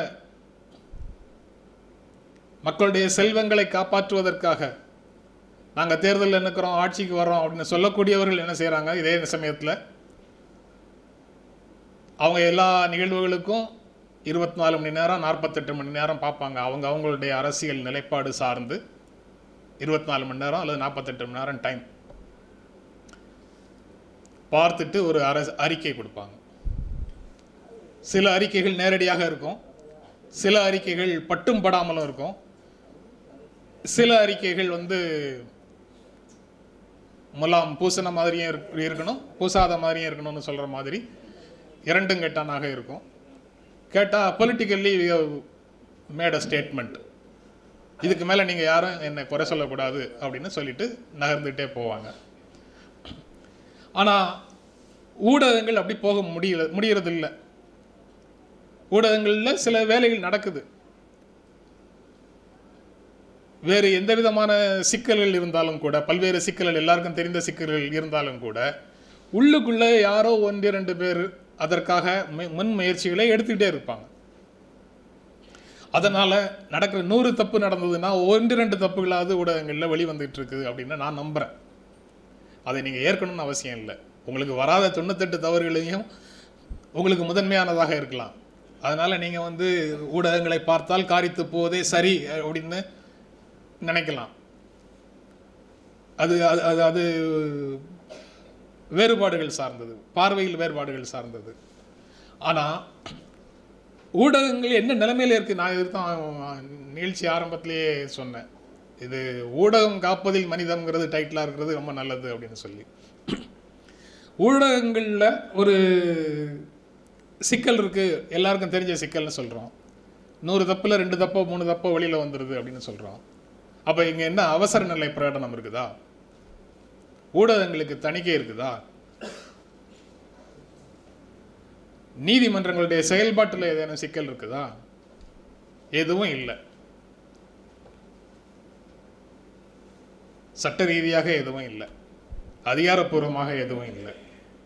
மக்களுடைய செல்வங்களை காப்பாற்றுவதற்காக நாங்கள் தேர்தலில் நிற்கிறோம் ஆட்சிக்கு வர்றோம் அப்படின்னு சொல்லக்கூடியவர்கள் என்ன செய்கிறாங்க இதே சமயத்தில் அவங்க எல்லா நிகழ்வுகளுக்கும் இருபத்தி நாலு மணி நேரம் நாற்பத்தெட்டு மணி நேரம் பார்ப்பாங்க அவங்க அவங்களுடைய அரசியல் நிலைப்பாடு சார்ந்து இருபத்தி நாலு மணி நேரம் அல்லது நாற்பத்தெட்டு மணி நேரம் டைம் பார்த்துட்டு ஒரு அரசு அறிக்கை கொடுப்பாங்க சில அறிக்கைகள் நேரடியாக இருக்கும் சில அறிக்கைகள் பட்டும் படாமலும் இருக்கும் சில அறிக்கைகள் வந்து முலாம் பூசின மாதிரியும் இருக்- இருக்கணும் பூசாத மாதிரியும் இருக்கணும்னு சொல்கிற மாதிரி இரண்டும் கெட்டானாக இருக்கும் கேட்டால் பொலிட்டிக்கல்லி மேட் அ ஸ்டேட்மெண்ட் இதுக்கு மேலே நீங்கள் யாரும் என்னை குறை சொல்லக்கூடாது அப்படின்னு சொல்லிட்டு நகர்ந்துட்டே போவாங்க ஆனால் ஊடகங்கள் அப்படி போக முடியல முடியறது இல்லை ஊடகங்களில் சில வேலைகள் நடக்குது வேறு எந்த விதமான சிக்கல்கள் இருந்தாலும் கூட பல்வேறு சிக்கல்கள் எல்லாருக்கும் தெரிந்த சிக்கல்கள் இருந்தாலும் கூட உள்ளுக்குள்ளே யாரோ ஒன்று ரெண்டு பேர் அதற்காக மு- முன் முயற்சிகளை எடுத்துக்கிட்டே இருப்பாங்க அதனால் நடக்கிற நூறு தப்பு நடந்ததுன்னா ஒன்று ரெண்டு தப்புகளாவது ஊடகங்களில் வெளிவந்துட்டு இருக்குது அப்படின்னு நான் நம்புகிறேன் அதை நீங்கள் ஏற்கணும்னு அவசியம் இல்லை உங்களுக்கு வராத தொண்ணூத்தெட்டு தவறுகளையும் உங்களுக்கு முதன்மையானதாக இருக்கலாம் அதனால் நீங்கள் வந்து ஊடகங்களை பார்த்தால் காரித்து போவதே சரி அப்படின்னு நினைக்கலாம் அது அது அது அது வேறுபாடுகள் சார்ந்தது பார்வையில் வேறுபாடுகள் சார்ந்தது ஆனால் ஊடகங்கள் என்ன நிலைமையில் இருக்குது நான் இதுதான் நிகழ்ச்சி ஆரம்பத்திலேயே சொன்னேன் இது ஊடகம் காப்பதில் மனிதம்ங்கிறது டைட்டிலாக இருக்கிறது ரொம்ப நல்லது அப்படின்னு சொல்லி ஊடகங்களில் ஒரு சிக்கல் இருக்குது எல்லாருக்கும் தெரிஞ்ச சிக்கல்னு சொல்கிறோம் நூறு தப்பில் ரெண்டு தப்போ மூணு தப்போ வெளியில் வந்துடுது அப்படின்னு சொல்கிறோம் அப்போ இங்கே என்ன அவசர நிலை பிரகடனம் இருக்குதா ஊடகங்களுக்கு தணிக்கை இருக்குதா நீதிமன்றங்களுடைய செயல்பாட்டில் ஏதேனும் சிக்கல் இருக்குதா எதுவும் இல்லை சட்ட ரீதியாக எதுவும் இல்லை அதிகாரப்பூர்வமாக எதுவும் இல்லை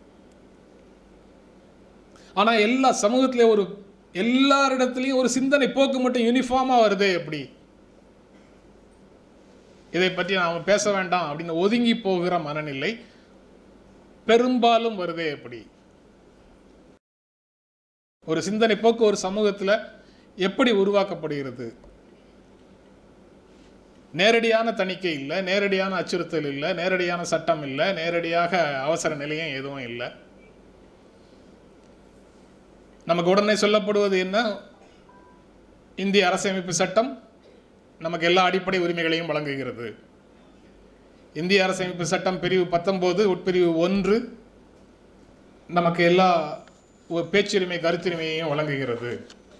ஆனா எல்லா சமூகத்திலே ஒரு எல்லாரிடத்துலையும் ஒரு சிந்தனை போக்கு மட்டும் யூனிஃபார்மா வருதே எப்படி இதை பற்றி நாம பேச வேண்டாம் அப்படின்னு ஒதுங்கி போகிற மனநிலை பெரும்பாலும் வருதே எப்படி ஒரு சிந்தனை போக்கு ஒரு சமூகத்துல எப்படி உருவாக்கப்படுகிறது நேரடியான தணிக்கை இல்லை நேரடியான அச்சுறுத்தல் இல்லை நேரடியான சட்டம் இல்லை நேரடியாக அவசர நிலையம் எதுவும் இல்லை நமக்கு உடனே சொல்லப்படுவது என்ன இந்திய அரசியமைப்பு சட்டம் நமக்கு எல்லா அடிப்படை உரிமைகளையும் வழங்குகிறது இந்திய அரசியமைப்பு சட்டம் பிரிவு பத்தொன்பது உட்பிரிவு ஒன்று நமக்கு எல்லா ஒ- பேச்சுரிமை கருத்துரிமையையும் வழங்குகிறது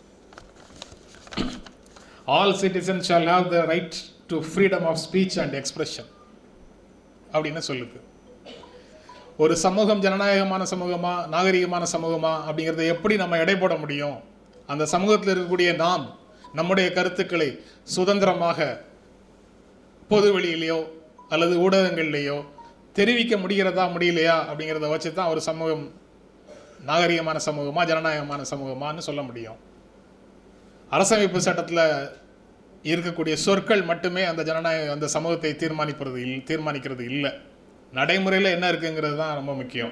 all citizens shall have the right to freedom of speech and expression அப்படின்னு சொல்லுது ஒரு சமூகம் ஜனநாயகமான சமூகமா நாகரிகமான சமூகமா அப்படிங்கிறத எப்படி நம்ம எடை போட முடியும் அந்த சமூகத்தில் இருக்கக்கூடிய நாம் நம்முடைய கருத்துக்களை சுதந்திரமாக பொது வெளியிலேயோ அல்லது ஊடகங்கள்லேயோ தெரிவிக்க முடிகிறதா முடியலையா அப்படிங்கிறத வச்சு தான் ஒரு சமூகம் நாகரிகமான சமூகமா ஜனநாயகமான சமூகமான்னு சொல்ல முடியும் அரசமைப்பு சட்டத்தில் இருக்கக்கூடிய சொற்கள் மட்டுமே அந்த ஜனநாயக அந்த சமூகத்தை தீர்மானிப்பது இல் தீர்மானிக்கிறது இல்லை நடைமுறையில் என்ன இருக்குங்கிறது தான் ரொம்ப முக்கியம்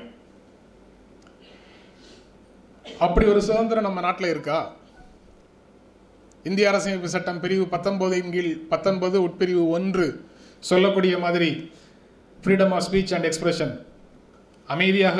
அப்படி ஒரு சுதந்திரம் நம்ம நாட்டில் இருக்கா இந்திய அரசமைப்பு சட்டம் பிரிவு பத்தொன்பதின் கீழ் பத்தொன்பது உட்பிரிவு ஒன்று சொல்லக்கூடிய மாதிரி freedom of speech and expression அமைதியாக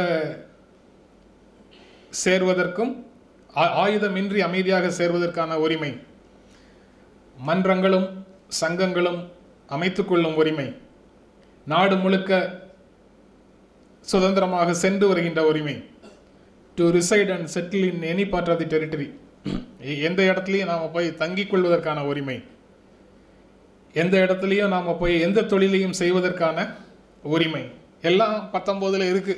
சேர்வதற்கும் ஆ- ஆயுதமின்றி அமைதியாக சேர்வதற்கான உரிமை மன்றங்களும் சங்கங்களும் அமைத்துக்கொள்ளும் உரிமை நாடு முழுக்க சுதந்திரமாக சென்று வருகின்ற உரிமை to reside and settle in any part of the territory எந்த இடத்துலையும் நாம் போய் தங்கிக் கொள்வதற்கான உரிமை எந்த இடத்துலையும் நாம் போய் எந்த தொழிலையும் செய்வதற்கான உரிமை எல்லாம் பத்தொம்போதில் இருக்கு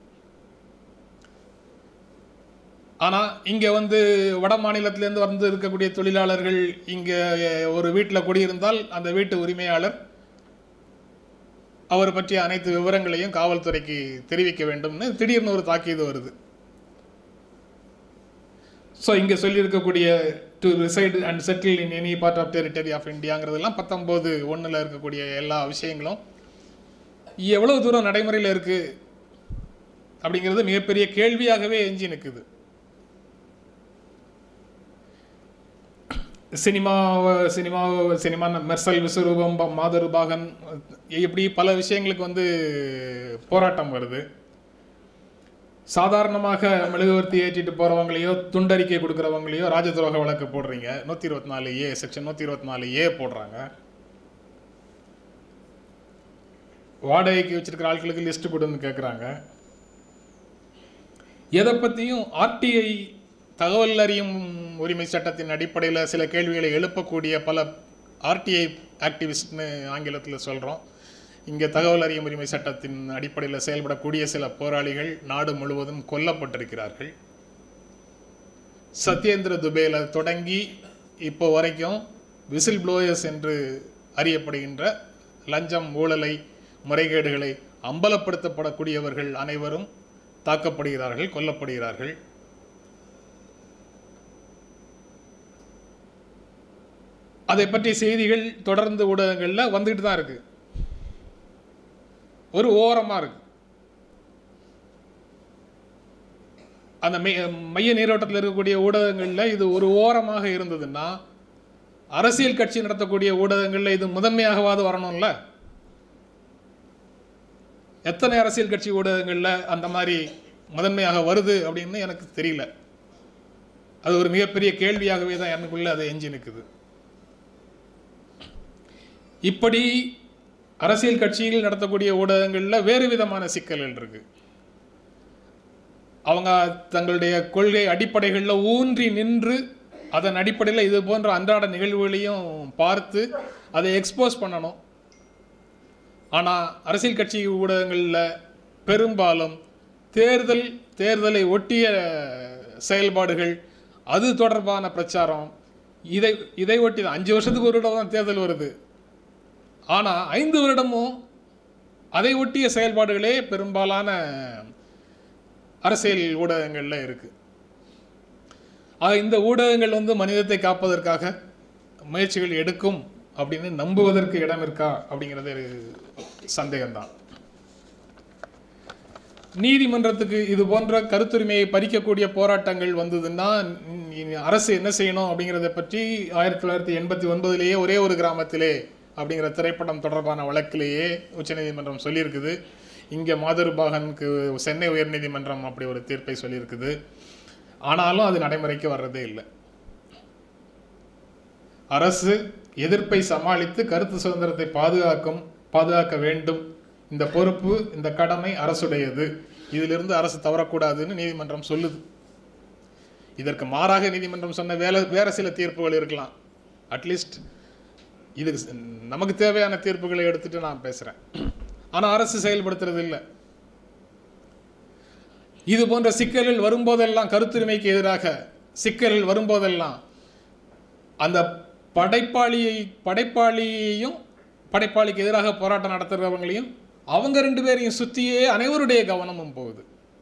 ஆனால் இங்கே வந்து வட மாநிலத்திலேருந்து வந்து இருக்கக்கூடிய தொழிலாளர்கள் இங்கே ஒரு வீட்டில் குடியிருந்தால் அந்த வீட்டு உரிமையாளர் அவர் பற்றிய அனைத்து விவரங்களையும் காவல்துறைக்கு தெரிவிக்க வேண்டும்னு திடீர்னு ஒரு தாக்கீது வருது ஸோ இங்கே சொல்லியிருக்கக்கூடிய to reside and settle in any part of territory of இந்தியாங்கிறதெல்லாம் பத்தொம்போது ஒன்றில் இருக்கக்கூடிய எல்லா விஷயங்களும் எவ்வளவு தூரம் நடைமுறையில் இருக்குது அப்படிங்கிறது மிகப்பெரிய கேள்வியாகவே எஞ்சி நிற்குது cinema cinema cinema Mersal Vishwaroopam ப- மாதருபாகன் இப்படி பல விஷயங்களுக்கு வந்து போராட்டம் வருது சாதாரணமாக மெழுகுவர்த்தி ஏற்றிட்டு போகிறவங்களையோ துண்டறிக்கை கொடுக்குறவங்களையோ ராஜதுரோக வழக்கு போடுறீங்க நூற்றி இருபத்தி நாலு ஏ செக்ஷன் நூற்றி இருபத்தி நாலு ஏ போடுறாங்க வாடகைக்கு வச்சிருக்கிற ஆட்களுக்கு லிஸ்ட் கொடுன்னு கேட்குறாங்க எதை பற்றியும் ஆர்டிஐ தகவல் அறியும் உரிமை சட்டத்தின் அடிப்படையில் சில கேள்விகளை எழுப்பக்கூடிய பல ஆர்டிஐ ஆக்டிவிஸ்ட்னு ஆங்கிலத்தில் சொல்கிறோம் இங்கே தகவல் அறியும் உரிமை சட்டத்தின் அடிப்படையில் செயல்படக்கூடிய சில போராளிகள் நாடு முழுவதும் கொல்லப்பட்டிருக்கிறார்கள் சத்யேந்திர துபேல தொடங்கி இப்போ வரைக்கும் விசில் ப்ளோயர்ஸ் என்று அறியப்படுகின்ற லஞ்சம் ஊழலை முறைகேடுகளை அம்பலப்படுத்தப்படக்கூடியவர்கள் அனைவரும் தாக்கப்படுகிறார்கள் கொல்லப்படுகிறார்கள் அதை பற்றிய செய்திகள் தொடர்ந்து ஊடகங்களில் வந்துக்கிட்டு தான் இருக்கு ஒரு ஓரமாக இருக்கு அந்த மெய் மைய நீரோட்டத்தில் இருக்கக்கூடிய ஊடகங்களில் இது ஒரு ஓரமாக இருந்ததுன்னா அரசியல் கட்சி நடத்தக்கூடிய ஊடகங்களில் இது முதன்மையாகவாது வரணும்ல எத்தனை அரசியல் கட்சி ஊடகங்களில் அந்த மாதிரி முதன்மையாக வருது அப்படின்னு எனக்கு தெரியல அது ஒரு மிகப்பெரிய கேள்வியாகவே தான் எனக்குள்ள அது எஞ்சி நிற்குது இப்படி அரசியல் கட்சியில் நடத்தக்கூடிய ஊடகங்களில் வேறு விதமான சிக்கல்கள் இருக்கு அவங்க தங்களுடைய கொள்கை அடிப்படைகளில் ஊன்றி நின்று அதன் அடிப்படையில் இது போன்ற அன்றாட நிகழ்வுகளையும் பார்த்து அதை எக்ஸ்போஸ் பண்ணணும் ஆனால் அரசியல் கட்சி ஊடகங்களில் பெரும்பாலும் தேர்தல் தேர்தலை ஒட்டிய செயல்பாடுகள் அது தொடர்பான பிரச்சாரம் இதை இதை ஒட்டி தான் அஞ்சு வருஷத்துக்கு ஒரு தடவை தான் தேர்தல் வருது ஆனால் ஐந்து வருடமும் அதை ஒட்டிய செயல்பாடுகளே பெரும்பாலான அரசியல் ஊடகங்களில் இருக்குது ஆக இந்த ஊடகங்கள் வந்து மனிதத்தை காப்பதற்காக முயற்சிகள் எடுக்கும் அப்படின்னு நம்புவதற்கு இடம் இருக்கா அப்படிங்கிறது ஒரு சந்தேகம்தான் நீதிமன்றத்துக்கு இது போன்ற கருத்துரிமையை பறிக்கக்கூடிய போராட்டங்கள் வந்ததுன்னா இனி அரசு என்ன செய்யணும் அப்படிங்கிறத பற்றி ஆயிரத்தி தொள்ளாயிரத்தி எண்பத்தி ஒன்பதுலேயே ஒரே ஒரு கிராமத்திலே அப்படிங்கிற திரைப்படம் தொடர்பான வழக்கிலேயே உச்சநீதிமன்றம் சொல்லியிருக்குது இங்கே மாதருபாகனுக்கு சென்னை உயர்நீதிமன்றம் அப்படி ஒரு தீர்ப்பை சொல்லியிருக்குது ஆனாலும் அது நடைமுறைக்கு வர்றதே இல்லை அரசு எதிர்ப்பை சமாளித்து கருத்து சுதந்திரத்தை பாதுகாக்கும் பாதுகாக்க வேண்டும் இந்த பொறுப்பு இந்த கடமை அரசுடையது இதிலிருந்து அரசு தவறக்கூடாதுன்னு நீதிமன்றம் சொல்லுது இதற்கு மாறாக நீதிமன்றம் சொன்ன வேலை வேற சில தீர்ப்புகள் இருக்கலாம் அட்லீஸ்ட் இதுக்கு ஸ்- நமக்கு தேவையான தீர்ப்புகளை எடுத்துட்டு நான் பேசுறேன் ஆனா அரசு செயல்படுத்துறது இல்லை இது போன்ற சிக்கல்கள் வரும்போதெல்லாம் கருத்துரிமைக்கு எதிராக சிக்கல்கள் வரும்போதெல்லாம் அந்த படைப்பாளியை படைப்பாளியையும் படைப்பாளிக்கு எதிராக போராட்டம் நடத்துகிறவங்களையும் அவங்க ரெண்டு பேரையும் சுற்றியே அனைவருடைய கவனமும் போகுது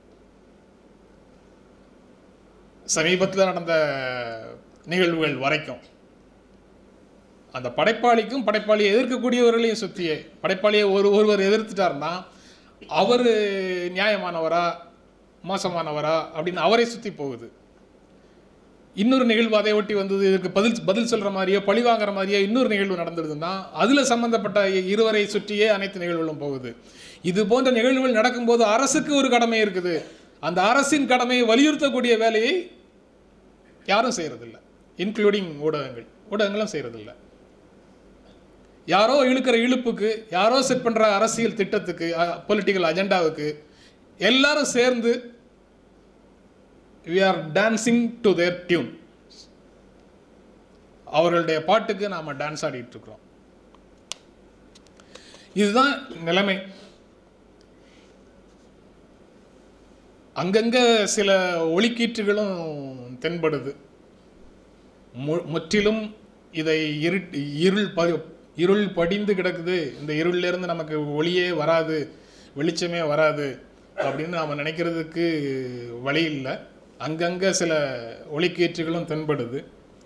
சமீபத்தில் நடந்த நிகழ்வுகள் வரைக்கும் அந்த படைப்பாளிக்கும் படைப்பாளியை எதிர்க்கக்கூடியவர்களையும் சுற்றியே படைப்பாளியை ஒரு ஒருவர் எதிர்த்துட்டாருன்னா அவர் நியாயமானவரா மோசமானவரா அப்படின்னு அவரை சுற்றி போகுது இன்னொரு நிகழ்வு அதை ஒட்டி வந்தது இதுக்கு பதில் பதில் சொல்கிற மாதிரியோ பழி வாங்குற மாதிரியோ இன்னொரு நிகழ்வு நடந்துடுதுன்னா அதில் சம்மந்தப்பட்ட இருவரை சுற்றியே அனைத்து நிகழ்வுகளும் போகுது இது போன்ற நிகழ்வுகள் நடக்கும்போது அரசுக்கு ஒரு கடமை இருக்குது அந்த அரசின் கடமையை வலியுறுத்தக்கூடிய வேலையை யாரும் செய்கிறதில்ல இன்க்ளூடிங் ஊடகங்கள் ஊடகங்களும் செய்கிறதில்ல யாரோ இழுக்கிற இழுப்புக்கு யாரோ செட் பண்ணுற அரசியல் திட்டத்துக்கு பொலிட்டிக்கல் அஜெண்டாவுக்கு எல்லாரும் சேர்ந்து we are dancing to their tune அவர்களுடைய பாட்டுக்கு நாம டான்ஸ் ஆடிட்டு இருக்கிறோம் இதுதான் நிலைமை அங்கங்க சில ஒளிக்கீற்றுகளும் தென்படுது மு- முற்றிலும் இதை இருட் இருள் ப இருள் படிந்து கிடக்குது இந்த இருள்ல இருந்து நமக்கு ஒளியே வராது வெளிச்சமே வராது அப்படின்னு நாம் நினைக்கிறதுக்கு வழி இல்லை அங்கங்க சில ஒளிக்கீற்றுகளும் தென்படுது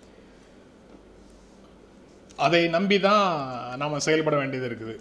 அதை நம்பி தான் நாம் செயல்பட வேண்டியது இருக்குது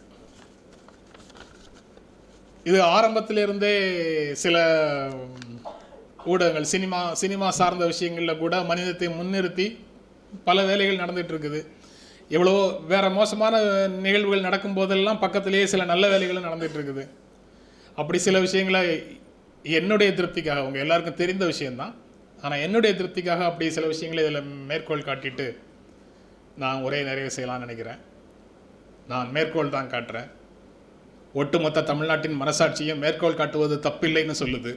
இது ஆரம்பத்திலிருந்தே சில ம், ஊடகங்கள் சினிமா சினிமா சார்ந்த விஷயங்களில் கூட மனிதத்தை முன்னிறுத்தி பல வேலைகள் நடந்துட்டு இருக்குது எவ்வளோ வேற மோசமான நிகழ்வுகள் நடக்கும் போதெல்லாம் பக்கத்திலேயே சில நல்ல வேலைகளும் நடந்துட்டு இருக்குது அப்படி சில விஷயங்களை என்னுடைய திருப்திக்காக உங்க எல்லாருக்கும் தெரிந்த விஷயம்தான் ஆனால் என்னுடைய திருப்திக்காக அப்படி சில விஷயங்களை இதில் மேற்கோள் காட்டிட்டு நான் ஒரே நிறைவு செய்யலாம்னு நினைக்கிறேன் நான் மேற்கோள் தான் காட்டுறேன் ஒட்டுமொத்த தமிழ்நாட்டின் மனசாட்சியும் மேற்கோள் காட்டுவது தப்பில்லைன்னு சொல்லுது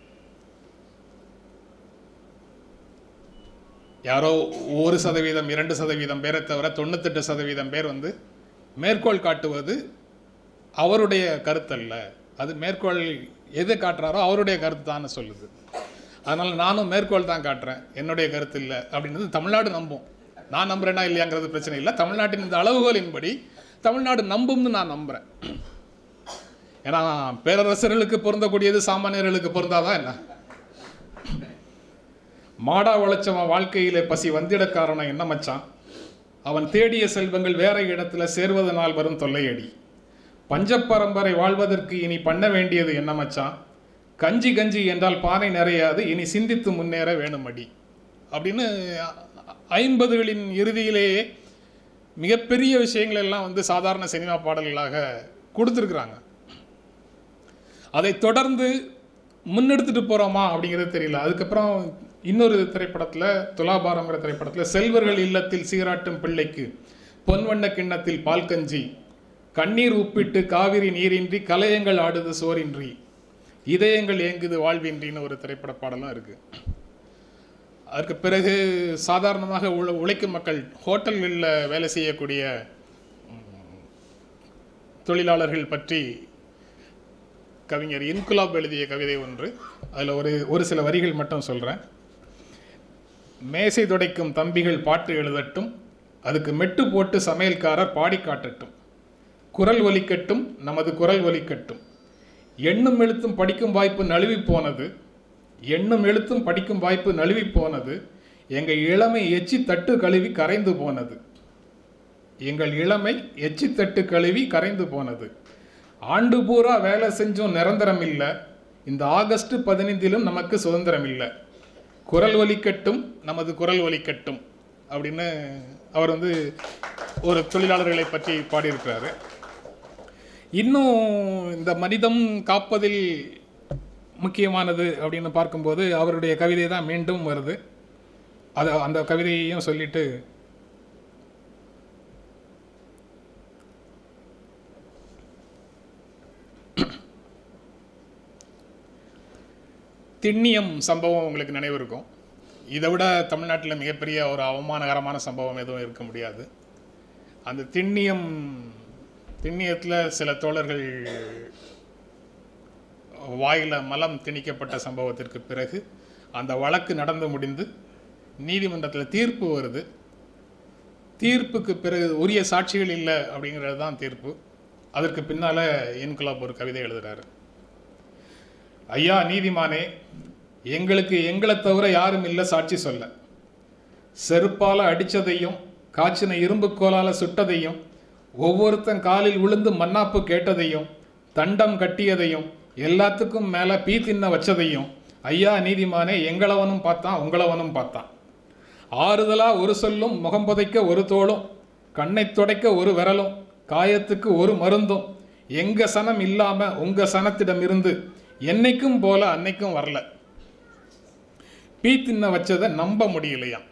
யாரோ ஒரு சதவீதம் இரண்டு சதவீதம் பேரை தவிர தொண்ணூத்தெட்டு சதவீதம் பேர் வந்து மேற்கோள் காட்டுவது அவருடைய கருத்தல்ல அது மேற்கோள் எது காட்டுறாரோ அவருடைய கருத்து தான் சொல்லுது அதனால் நானும் மேற்கோள் தான் காட்டுறேன் என்னுடைய கருத்து இல்லை அப்படின்றது தமிழ்நாடு நம்பும் நான் நம்புறேனா இல்லையாங்கிறது பிரச்சனை இல்லை தமிழ்நாட்டின் இந்த அளவுகோலின்படி தமிழ்நாடு நம்பும்னு நான் நம்புகிறேன் ஏன்னா பேரரசர்களுக்கு பொருந்தக்கூடியது சாமானியர்களுக்கு பொருந்தாதான் என்ன மாடா உழைச்சவன் வாழ்க்கையிலே பசி வந்திட காரணம் என்ன மச்சான் அவன் தேடிய செல்வங்கள் வேற இடத்துல சேர்வதனால் வரும் தொல்லையடி பஞ்சப்பரம்பரை வாழ்வதற்கு இனி பண்ண வேண்டியது என்ன மச்சான் கஞ்சி கஞ்சி என்றால் பானை நிறையாது இனி சிந்தித்து முன்னேற வேணுமடி அப்படின்னு ஐம்பதுகளின் இறுதியிலேயே மிகப்பெரிய விஷயங்கள் எல்லாம் வந்து சாதாரண சினிமா பாடல்களாக கொடுத்துருக்குறாங்க அதை தொடர்ந்து முன்னெடுத்துட்டு போகிறோமா அப்படிங்கிறது தெரியல அதுக்கப்புறம் இன்னொரு திரைப்படத்தில் துலாபாரம்ங்கிற திரைப்படத்தில் செல்வர்கள் இல்லத்தில் சீராட்டும் பிள்ளைக்கு பொன்வண்ண கிண்ணத்தில் பால் கஞ்சி கண்ணீர் உப்பிட்டு காவிரி நீரின்றி கலையங்கள் ஆடுது சோரின்றி இதயங்கள் ஏங்குது வாழ்வின்றின்னு ஒரு திரைப்பட பாடலும் இருக்குது அதற்கு பிறகு சாதாரணமாக உழ உழைக்கும் மக்கள் ஹோட்டல்களில் வேலை செய்யக்கூடிய ம், தொழிலாளர்கள் பற்றி கவிஞர் இன்குலாப் எழுதிய கவிதை ஒன்று அதில் ஒரு ஒரு சில வரிகள் மட்டும் சொல்கிறேன் மேசை துடைக்கும் தம்பிகள் பாட்டு எழுதட்டும் அதுக்கு மெட்டு போட்டு சமையல்காரர் பாடி காட்டட்டும் குரல் ஒலிக்கட்டும் நமது குரல் ஒலிக்கட்டும் எண்ணும் எழுத்தும் படிக்கும் வாய்ப்பு நழுவி போனது எண்ணும் எழுத்தும் படிக்கும் வாய்ப்பு நழுவி போனது எங்கள் இளமை எச்சி தட்டு கழுவி கரைந்து போனது எங்கள் இளமை எச்சி தட்டு கழுவி கரைந்து போனது ஆண்டு பூரா வேலை செஞ்சும் நிரந்தரம் இல்லை இந்த ஆகஸ்ட் பதினைந்திலும் நமக்கு சுதந்திரம் இல்லை குரல் ஒலிக்கட்டும் நமது குரல் ஒலிக்கட்டும் அப்படின்னு அவர் வந்து ஒரு தொழிலாளர்களை பற்றி பாடியிருக்கிறாரு இன்னும் இந்த மனிதம் காப்பதில் முக்கியமானது அப்படின்னு பார்க்கும்போது அவருடைய கவிதை தான் மீண்டும் வருது அது அந்த கவிதையையும் சொல்லிட்டு திண்ணியம் சம்பவம் உங்களுக்கு நினைவு இருக்கும் இதை விட தமிழ்நாட்டில் மிகப்பெரிய ஒரு அவமானகரமான சம்பவம் எதுவும் இருக்க முடியாது அந்த திண்ணியம் திண்ணியத்தில் சில தோழர்கள் வாயில மலம் திணிக்கப்பட்ட சம்பவத்திற்கு பிறகு அந்த வழக்கு நடந்து முடிந்து நீதிமன்றத்தில் தீர்ப்பு வருது தீர்ப்புக்கு பிறகு உரிய சாட்சிகள் இல்லை அப்படிங்கிறது தான் தீர்ப்பு அதற்கு பின்னால் இன்குலாப் ஒரு கவிதை எழுதுறாரு ஐயா நீதிமானே எங்களுக்கு எங்களை தவிர யாரும் இல்லை சாட்சி சொல்ல செருப்பால் அடித்ததையும் காய்ச்சின இரும்பு கோலால் சுட்டதையும் ஒவ்வொருத்தன் காலில் விழுந்து மன்னாப்பு கேட்டதையும் தண்டம் கட்டியதையும் எல்லாத்துக்கும் மேலே பீ தின்ன வச்சதையும் ஐயா நீதிமானே எங்களவனும் பார்த்தான் உங்களவனும் பார்த்தான் ஆறுதலா ஒரு சொல்லும் முகம் புதைக்க ஒரு தோளும் கண்ணை துடைக்க ஒரு விரலும் காயத்துக்கு ஒரு மருந்தும் எங்க சனம் இல்லாம உங்க சனத்திடம் இருந்து என்னைக்கும் போல அன்னைக்கும் வரல பீ தின்ன வச்சதை நம்ப முடியலையாம்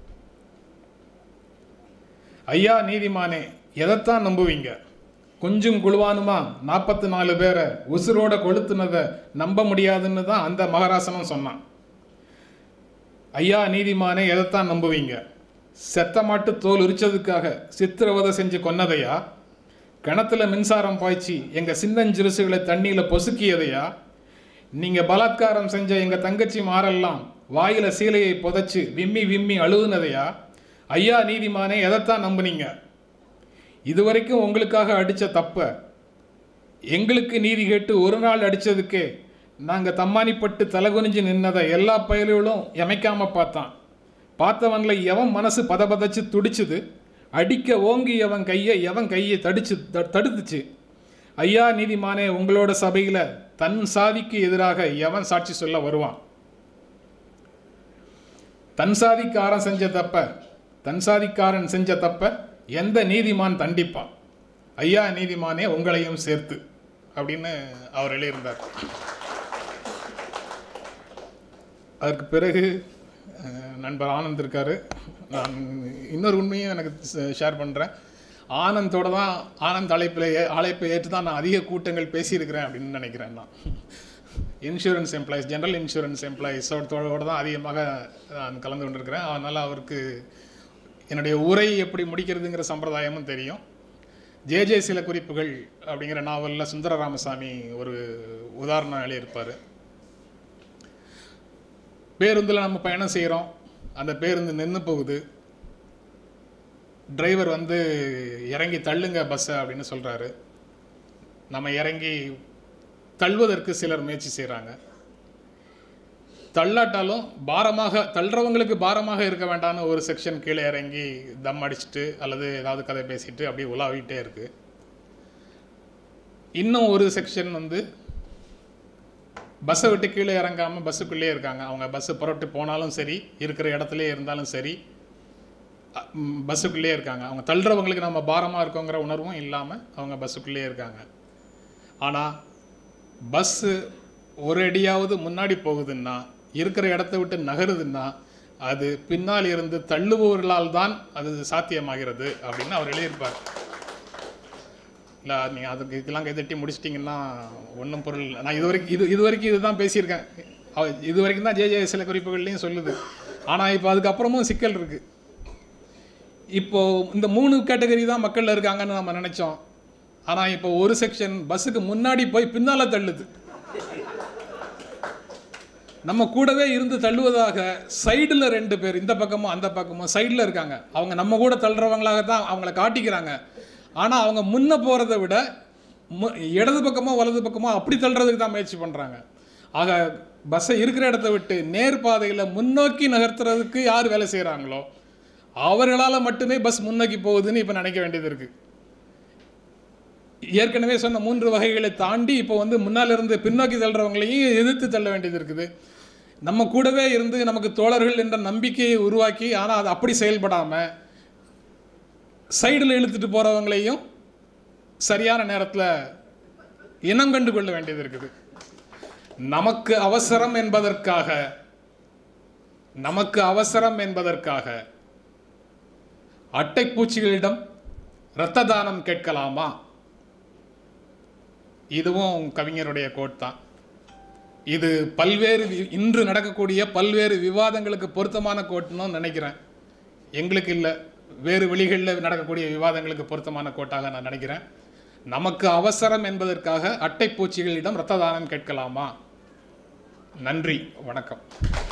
ஐயா நீதிமானே எதைத்தான் நம்புவீங்க கொஞ்சம் குழுவானுமா நாற்பத்தி நாலு பேரை உசுரோட கொளுத்துனதை நம்ப முடியாதுன்னு தான் அந்த மகராசனம் சொன்னான் ஐயா நீதிமானே எதைத்தான் நம்புவீங்க செத்த மாட்டு தோல் உரிச்சதுக்காக சித்திரவதை செஞ்சு கொன்னதையா கிணத்துல மின்சாரம் பாய்ச்சி எங்க சின்னஞ்சிறுசுகளை தண்ணியில பொசுக்கியதையா நீங்க பலாத்காரம் செஞ்ச எங்க தங்கச்சி மாரெல்லாம் வாயில சீலையை புதைச்சு விம்மி விம்மி அழுகுனதையா ஐயா நீதிமானே எதைத்தான் நம்புனீங்க இதுவரைக்கும் உங்களுக்காக அடிச்ச தப்ப எங்களுக்கு நீதி கேட்டு ஒரு நாள் அடிச்சதுக்கே நாங்க தம்மானிப்பட்டு தலகுனிஞ்சு நின்னதை எல்லா பயல்களும் எமைக்காம பார்த்தான் பார்த்தவன்ல எவன் மனசு பதபதச்சு துடிச்சுது அடிக்க ஓங்கி எவன் கையை எவன் கையை தடிச்சு த- தடுத்துச்சு ஐயா நீதிமானே உங்களோட சபையில தன் சாதிக்கு எதிராக எவன் சாட்சி சொல்ல வருவான் தன் சாதிக்காரன் செஞ்ச தப்ப தன் சாதிக்காரன் செஞ்ச தப்ப எந்த நீதிமான் தண்டிப்பான் ஐயா நீதிமானே உங்களையும் சேர்த்து அப்படின்னு அவர் எழுதியிருந்தார் அதற்கு பிறகு அஹ், நண்பர் ஆனந்த் இருக்காரு நான் இன்னொரு உண்மையும் எனக்கு ஷேர் பண்ணுறேன் ஆனந்தோட தான் ஆனந்த் அழைப்பில் ஏ- அழைப்பை ஏற்று தான் நான் அதிக கூட்டங்கள் பேசியிருக்கிறேன் அப்படின்னு நினைக்கிறேன் நான் இன்சூரன்ஸ் எம்ப்ளாயிஸ் ஜென்ரல் இன்சூரன்ஸ் எம்ப்ளாயிஸோட தான் அதிகமாக நான் கலந்து கொண்டிருக்கிறேன் அதனால் அவருக்கு என்னுடைய உரை எப்படி முடிக்கிறதுங்கிற சம்பிரதாயமும் தெரியும் ஜே ஜே சில குறிப்புகள் அப்படிங்கிற நாவலில் சுந்தர ராமசாமி ஒரு உதாரணம் எழுதியிருப்பார் பேருந்தில் நம்ம பயணம் செய்கிறோம் அந்த பேருந்து நின்று போகுது டிரைவர் வந்து இறங்கி தள்ளுங்க பஸ்ஸை அப்படின்னு சொல்கிறாரு நம்ம இறங்கி தள்ளுவதற்கு சிலர் முயற்சி செய்கிறாங்க தள்ளாட்டாலும் பாரமாக தள்ளுறவங்களுக்கு பாரமாக இருக்க வேண்டாம்னு ஒரு செக்ஷன் கீழே இறங்கி தம் அடிச்சுட்டு அல்லது ஏதாவது கதை பேசிட்டு அப்படியே உலாவிட்டே இருக்கு இன்னும் ஒரு செக்ஷன் வந்து பஸ்ஸை விட்டு கீழே இறங்காமல் பஸ்ஸுக்குள்ளேயே இருக்காங்க அவங்க பஸ்ஸு புறப்பட்டு போனாலும் சரி இருக்கிற இடத்துலயே இருந்தாலும் சரி அ- ம், பஸ்ஸுக்குள்ளேயே இருக்காங்க அவங்க தள்ளுறவங்களுக்கு நம்ம பாரமாக இருக்கோங்கிற உணர்வும் இல்லாமல் அவங்க பஸ்ஸுக்குள்ளேயே இருக்காங்க ஆனால் பஸ்ஸு ஒரு அடியாவது முன்னாடி போகுதுன்னா இருக்கிற இடத்த விட்டு நகருதுன்னா அது பின்னால் இருந்து தள்ளுபவர்களால் தான் அது சாத்தியமாகிறது அப்படின்னு அவர் எழுதியிருப்பார் இல்லை நீங்கள் அதுக்கு இதெல்லாம் கைதட்டி முடிச்சிட்டிங்கன்னா ஒன்றும் பொருள் இல்லை நான் இது வரைக்கும் இது இது வரைக்கும் இதுதான் பேசியிருக்கேன் அவ- இது வரைக்கும் தான் ஜே ஜே சில குறிப்புகள்லையும் சொல்லுது ஆனால் இப்போ அதுக்கப்புறமும் சிக்கல் இருக்குது இப்போ இந்த மூணு கேட்டகரி தான் மக்கள் இருக்காங்கன்னு நம்ம நினைச்சோம் ஆனால் இப்போ ஒரு செக்ஷன் பஸ்ஸுக்கு முன்னாடி போய் பின்னால தள்ளுது நம்ம கூடவே இருந்து தள்ளுவதாக சைடில் ரெண்டு பேர் இந்த பக்கமும் அந்த பக்கமும் சைடில் இருக்காங்க அவங்க நம்ம கூட தள்ளுறவங்களாக தான் அவங்கள காட்டிக்கிறாங்க ஆனால் அவங்க முன்ன போகிறத விட மு இடது பக்கமோ வலது பக்கமோ அப்படி தள்ளுறதுக்கு தான் முயற்சி பண்ணுறாங்க ஆக பஸ்ஸை இருக்கிற இடத்த விட்டு நேர் பாதையில் முன்னோக்கி நகர்த்துறதுக்கு யார் வேலை செய்கிறாங்களோ அவர்களால் மட்டுமே பஸ் முன்னோக்கி போகுதுன்னு இப்போ நினைக்க வேண்டியது இருக்குது ஏற்கனவே சொன்ன மூன்று வகைகளை தாண்டி இப்போ வந்து முன்னால் இருந்து பின்னோக்கி தள்ளுறவங்களையும் எதிர்த்து தள்ள வேண்டியது இருக்குது நம்ம கூடவே இருந்து நமக்கு தோழர்கள் என்ற நம்பிக்கையை உருவாக்கி ஆனால் அது அப்படி செயல்படாமல் சைடில் இழுத்துட்டு போகிறவங்களையும் சரியான நேரத்தில் இனம் கண்டு கொள்ள வேண்டியது இருக்குது நமக்கு அவசரம் என்பதற்காக நமக்கு அவசரம் என்பதற்காக அட்டைப்பூச்சிகளிடம் இரத்த தானம் கேட்கலாமா இதுவும் கவிஞருடைய கோட் தான் இது பல்வேறு வி- இன்று நடக்கக்கூடிய பல்வேறு விவாதங்களுக்கு பொருத்தமான கோட்னு நினைக்கிறேன் எங்களுக்கு இல்லை வேறு வெளிகளில் நடக்கக்கூடிய விவாதங்களுக்கு பொருத்தமான கோட்டாக நான் நினைக்கிறேன் நமக்கு அவசரம் என்பதற்காக அட்டைப்பூச்சிகளிடம் இரத்த தானம் கேட்கலாமா நன்றி வணக்கம்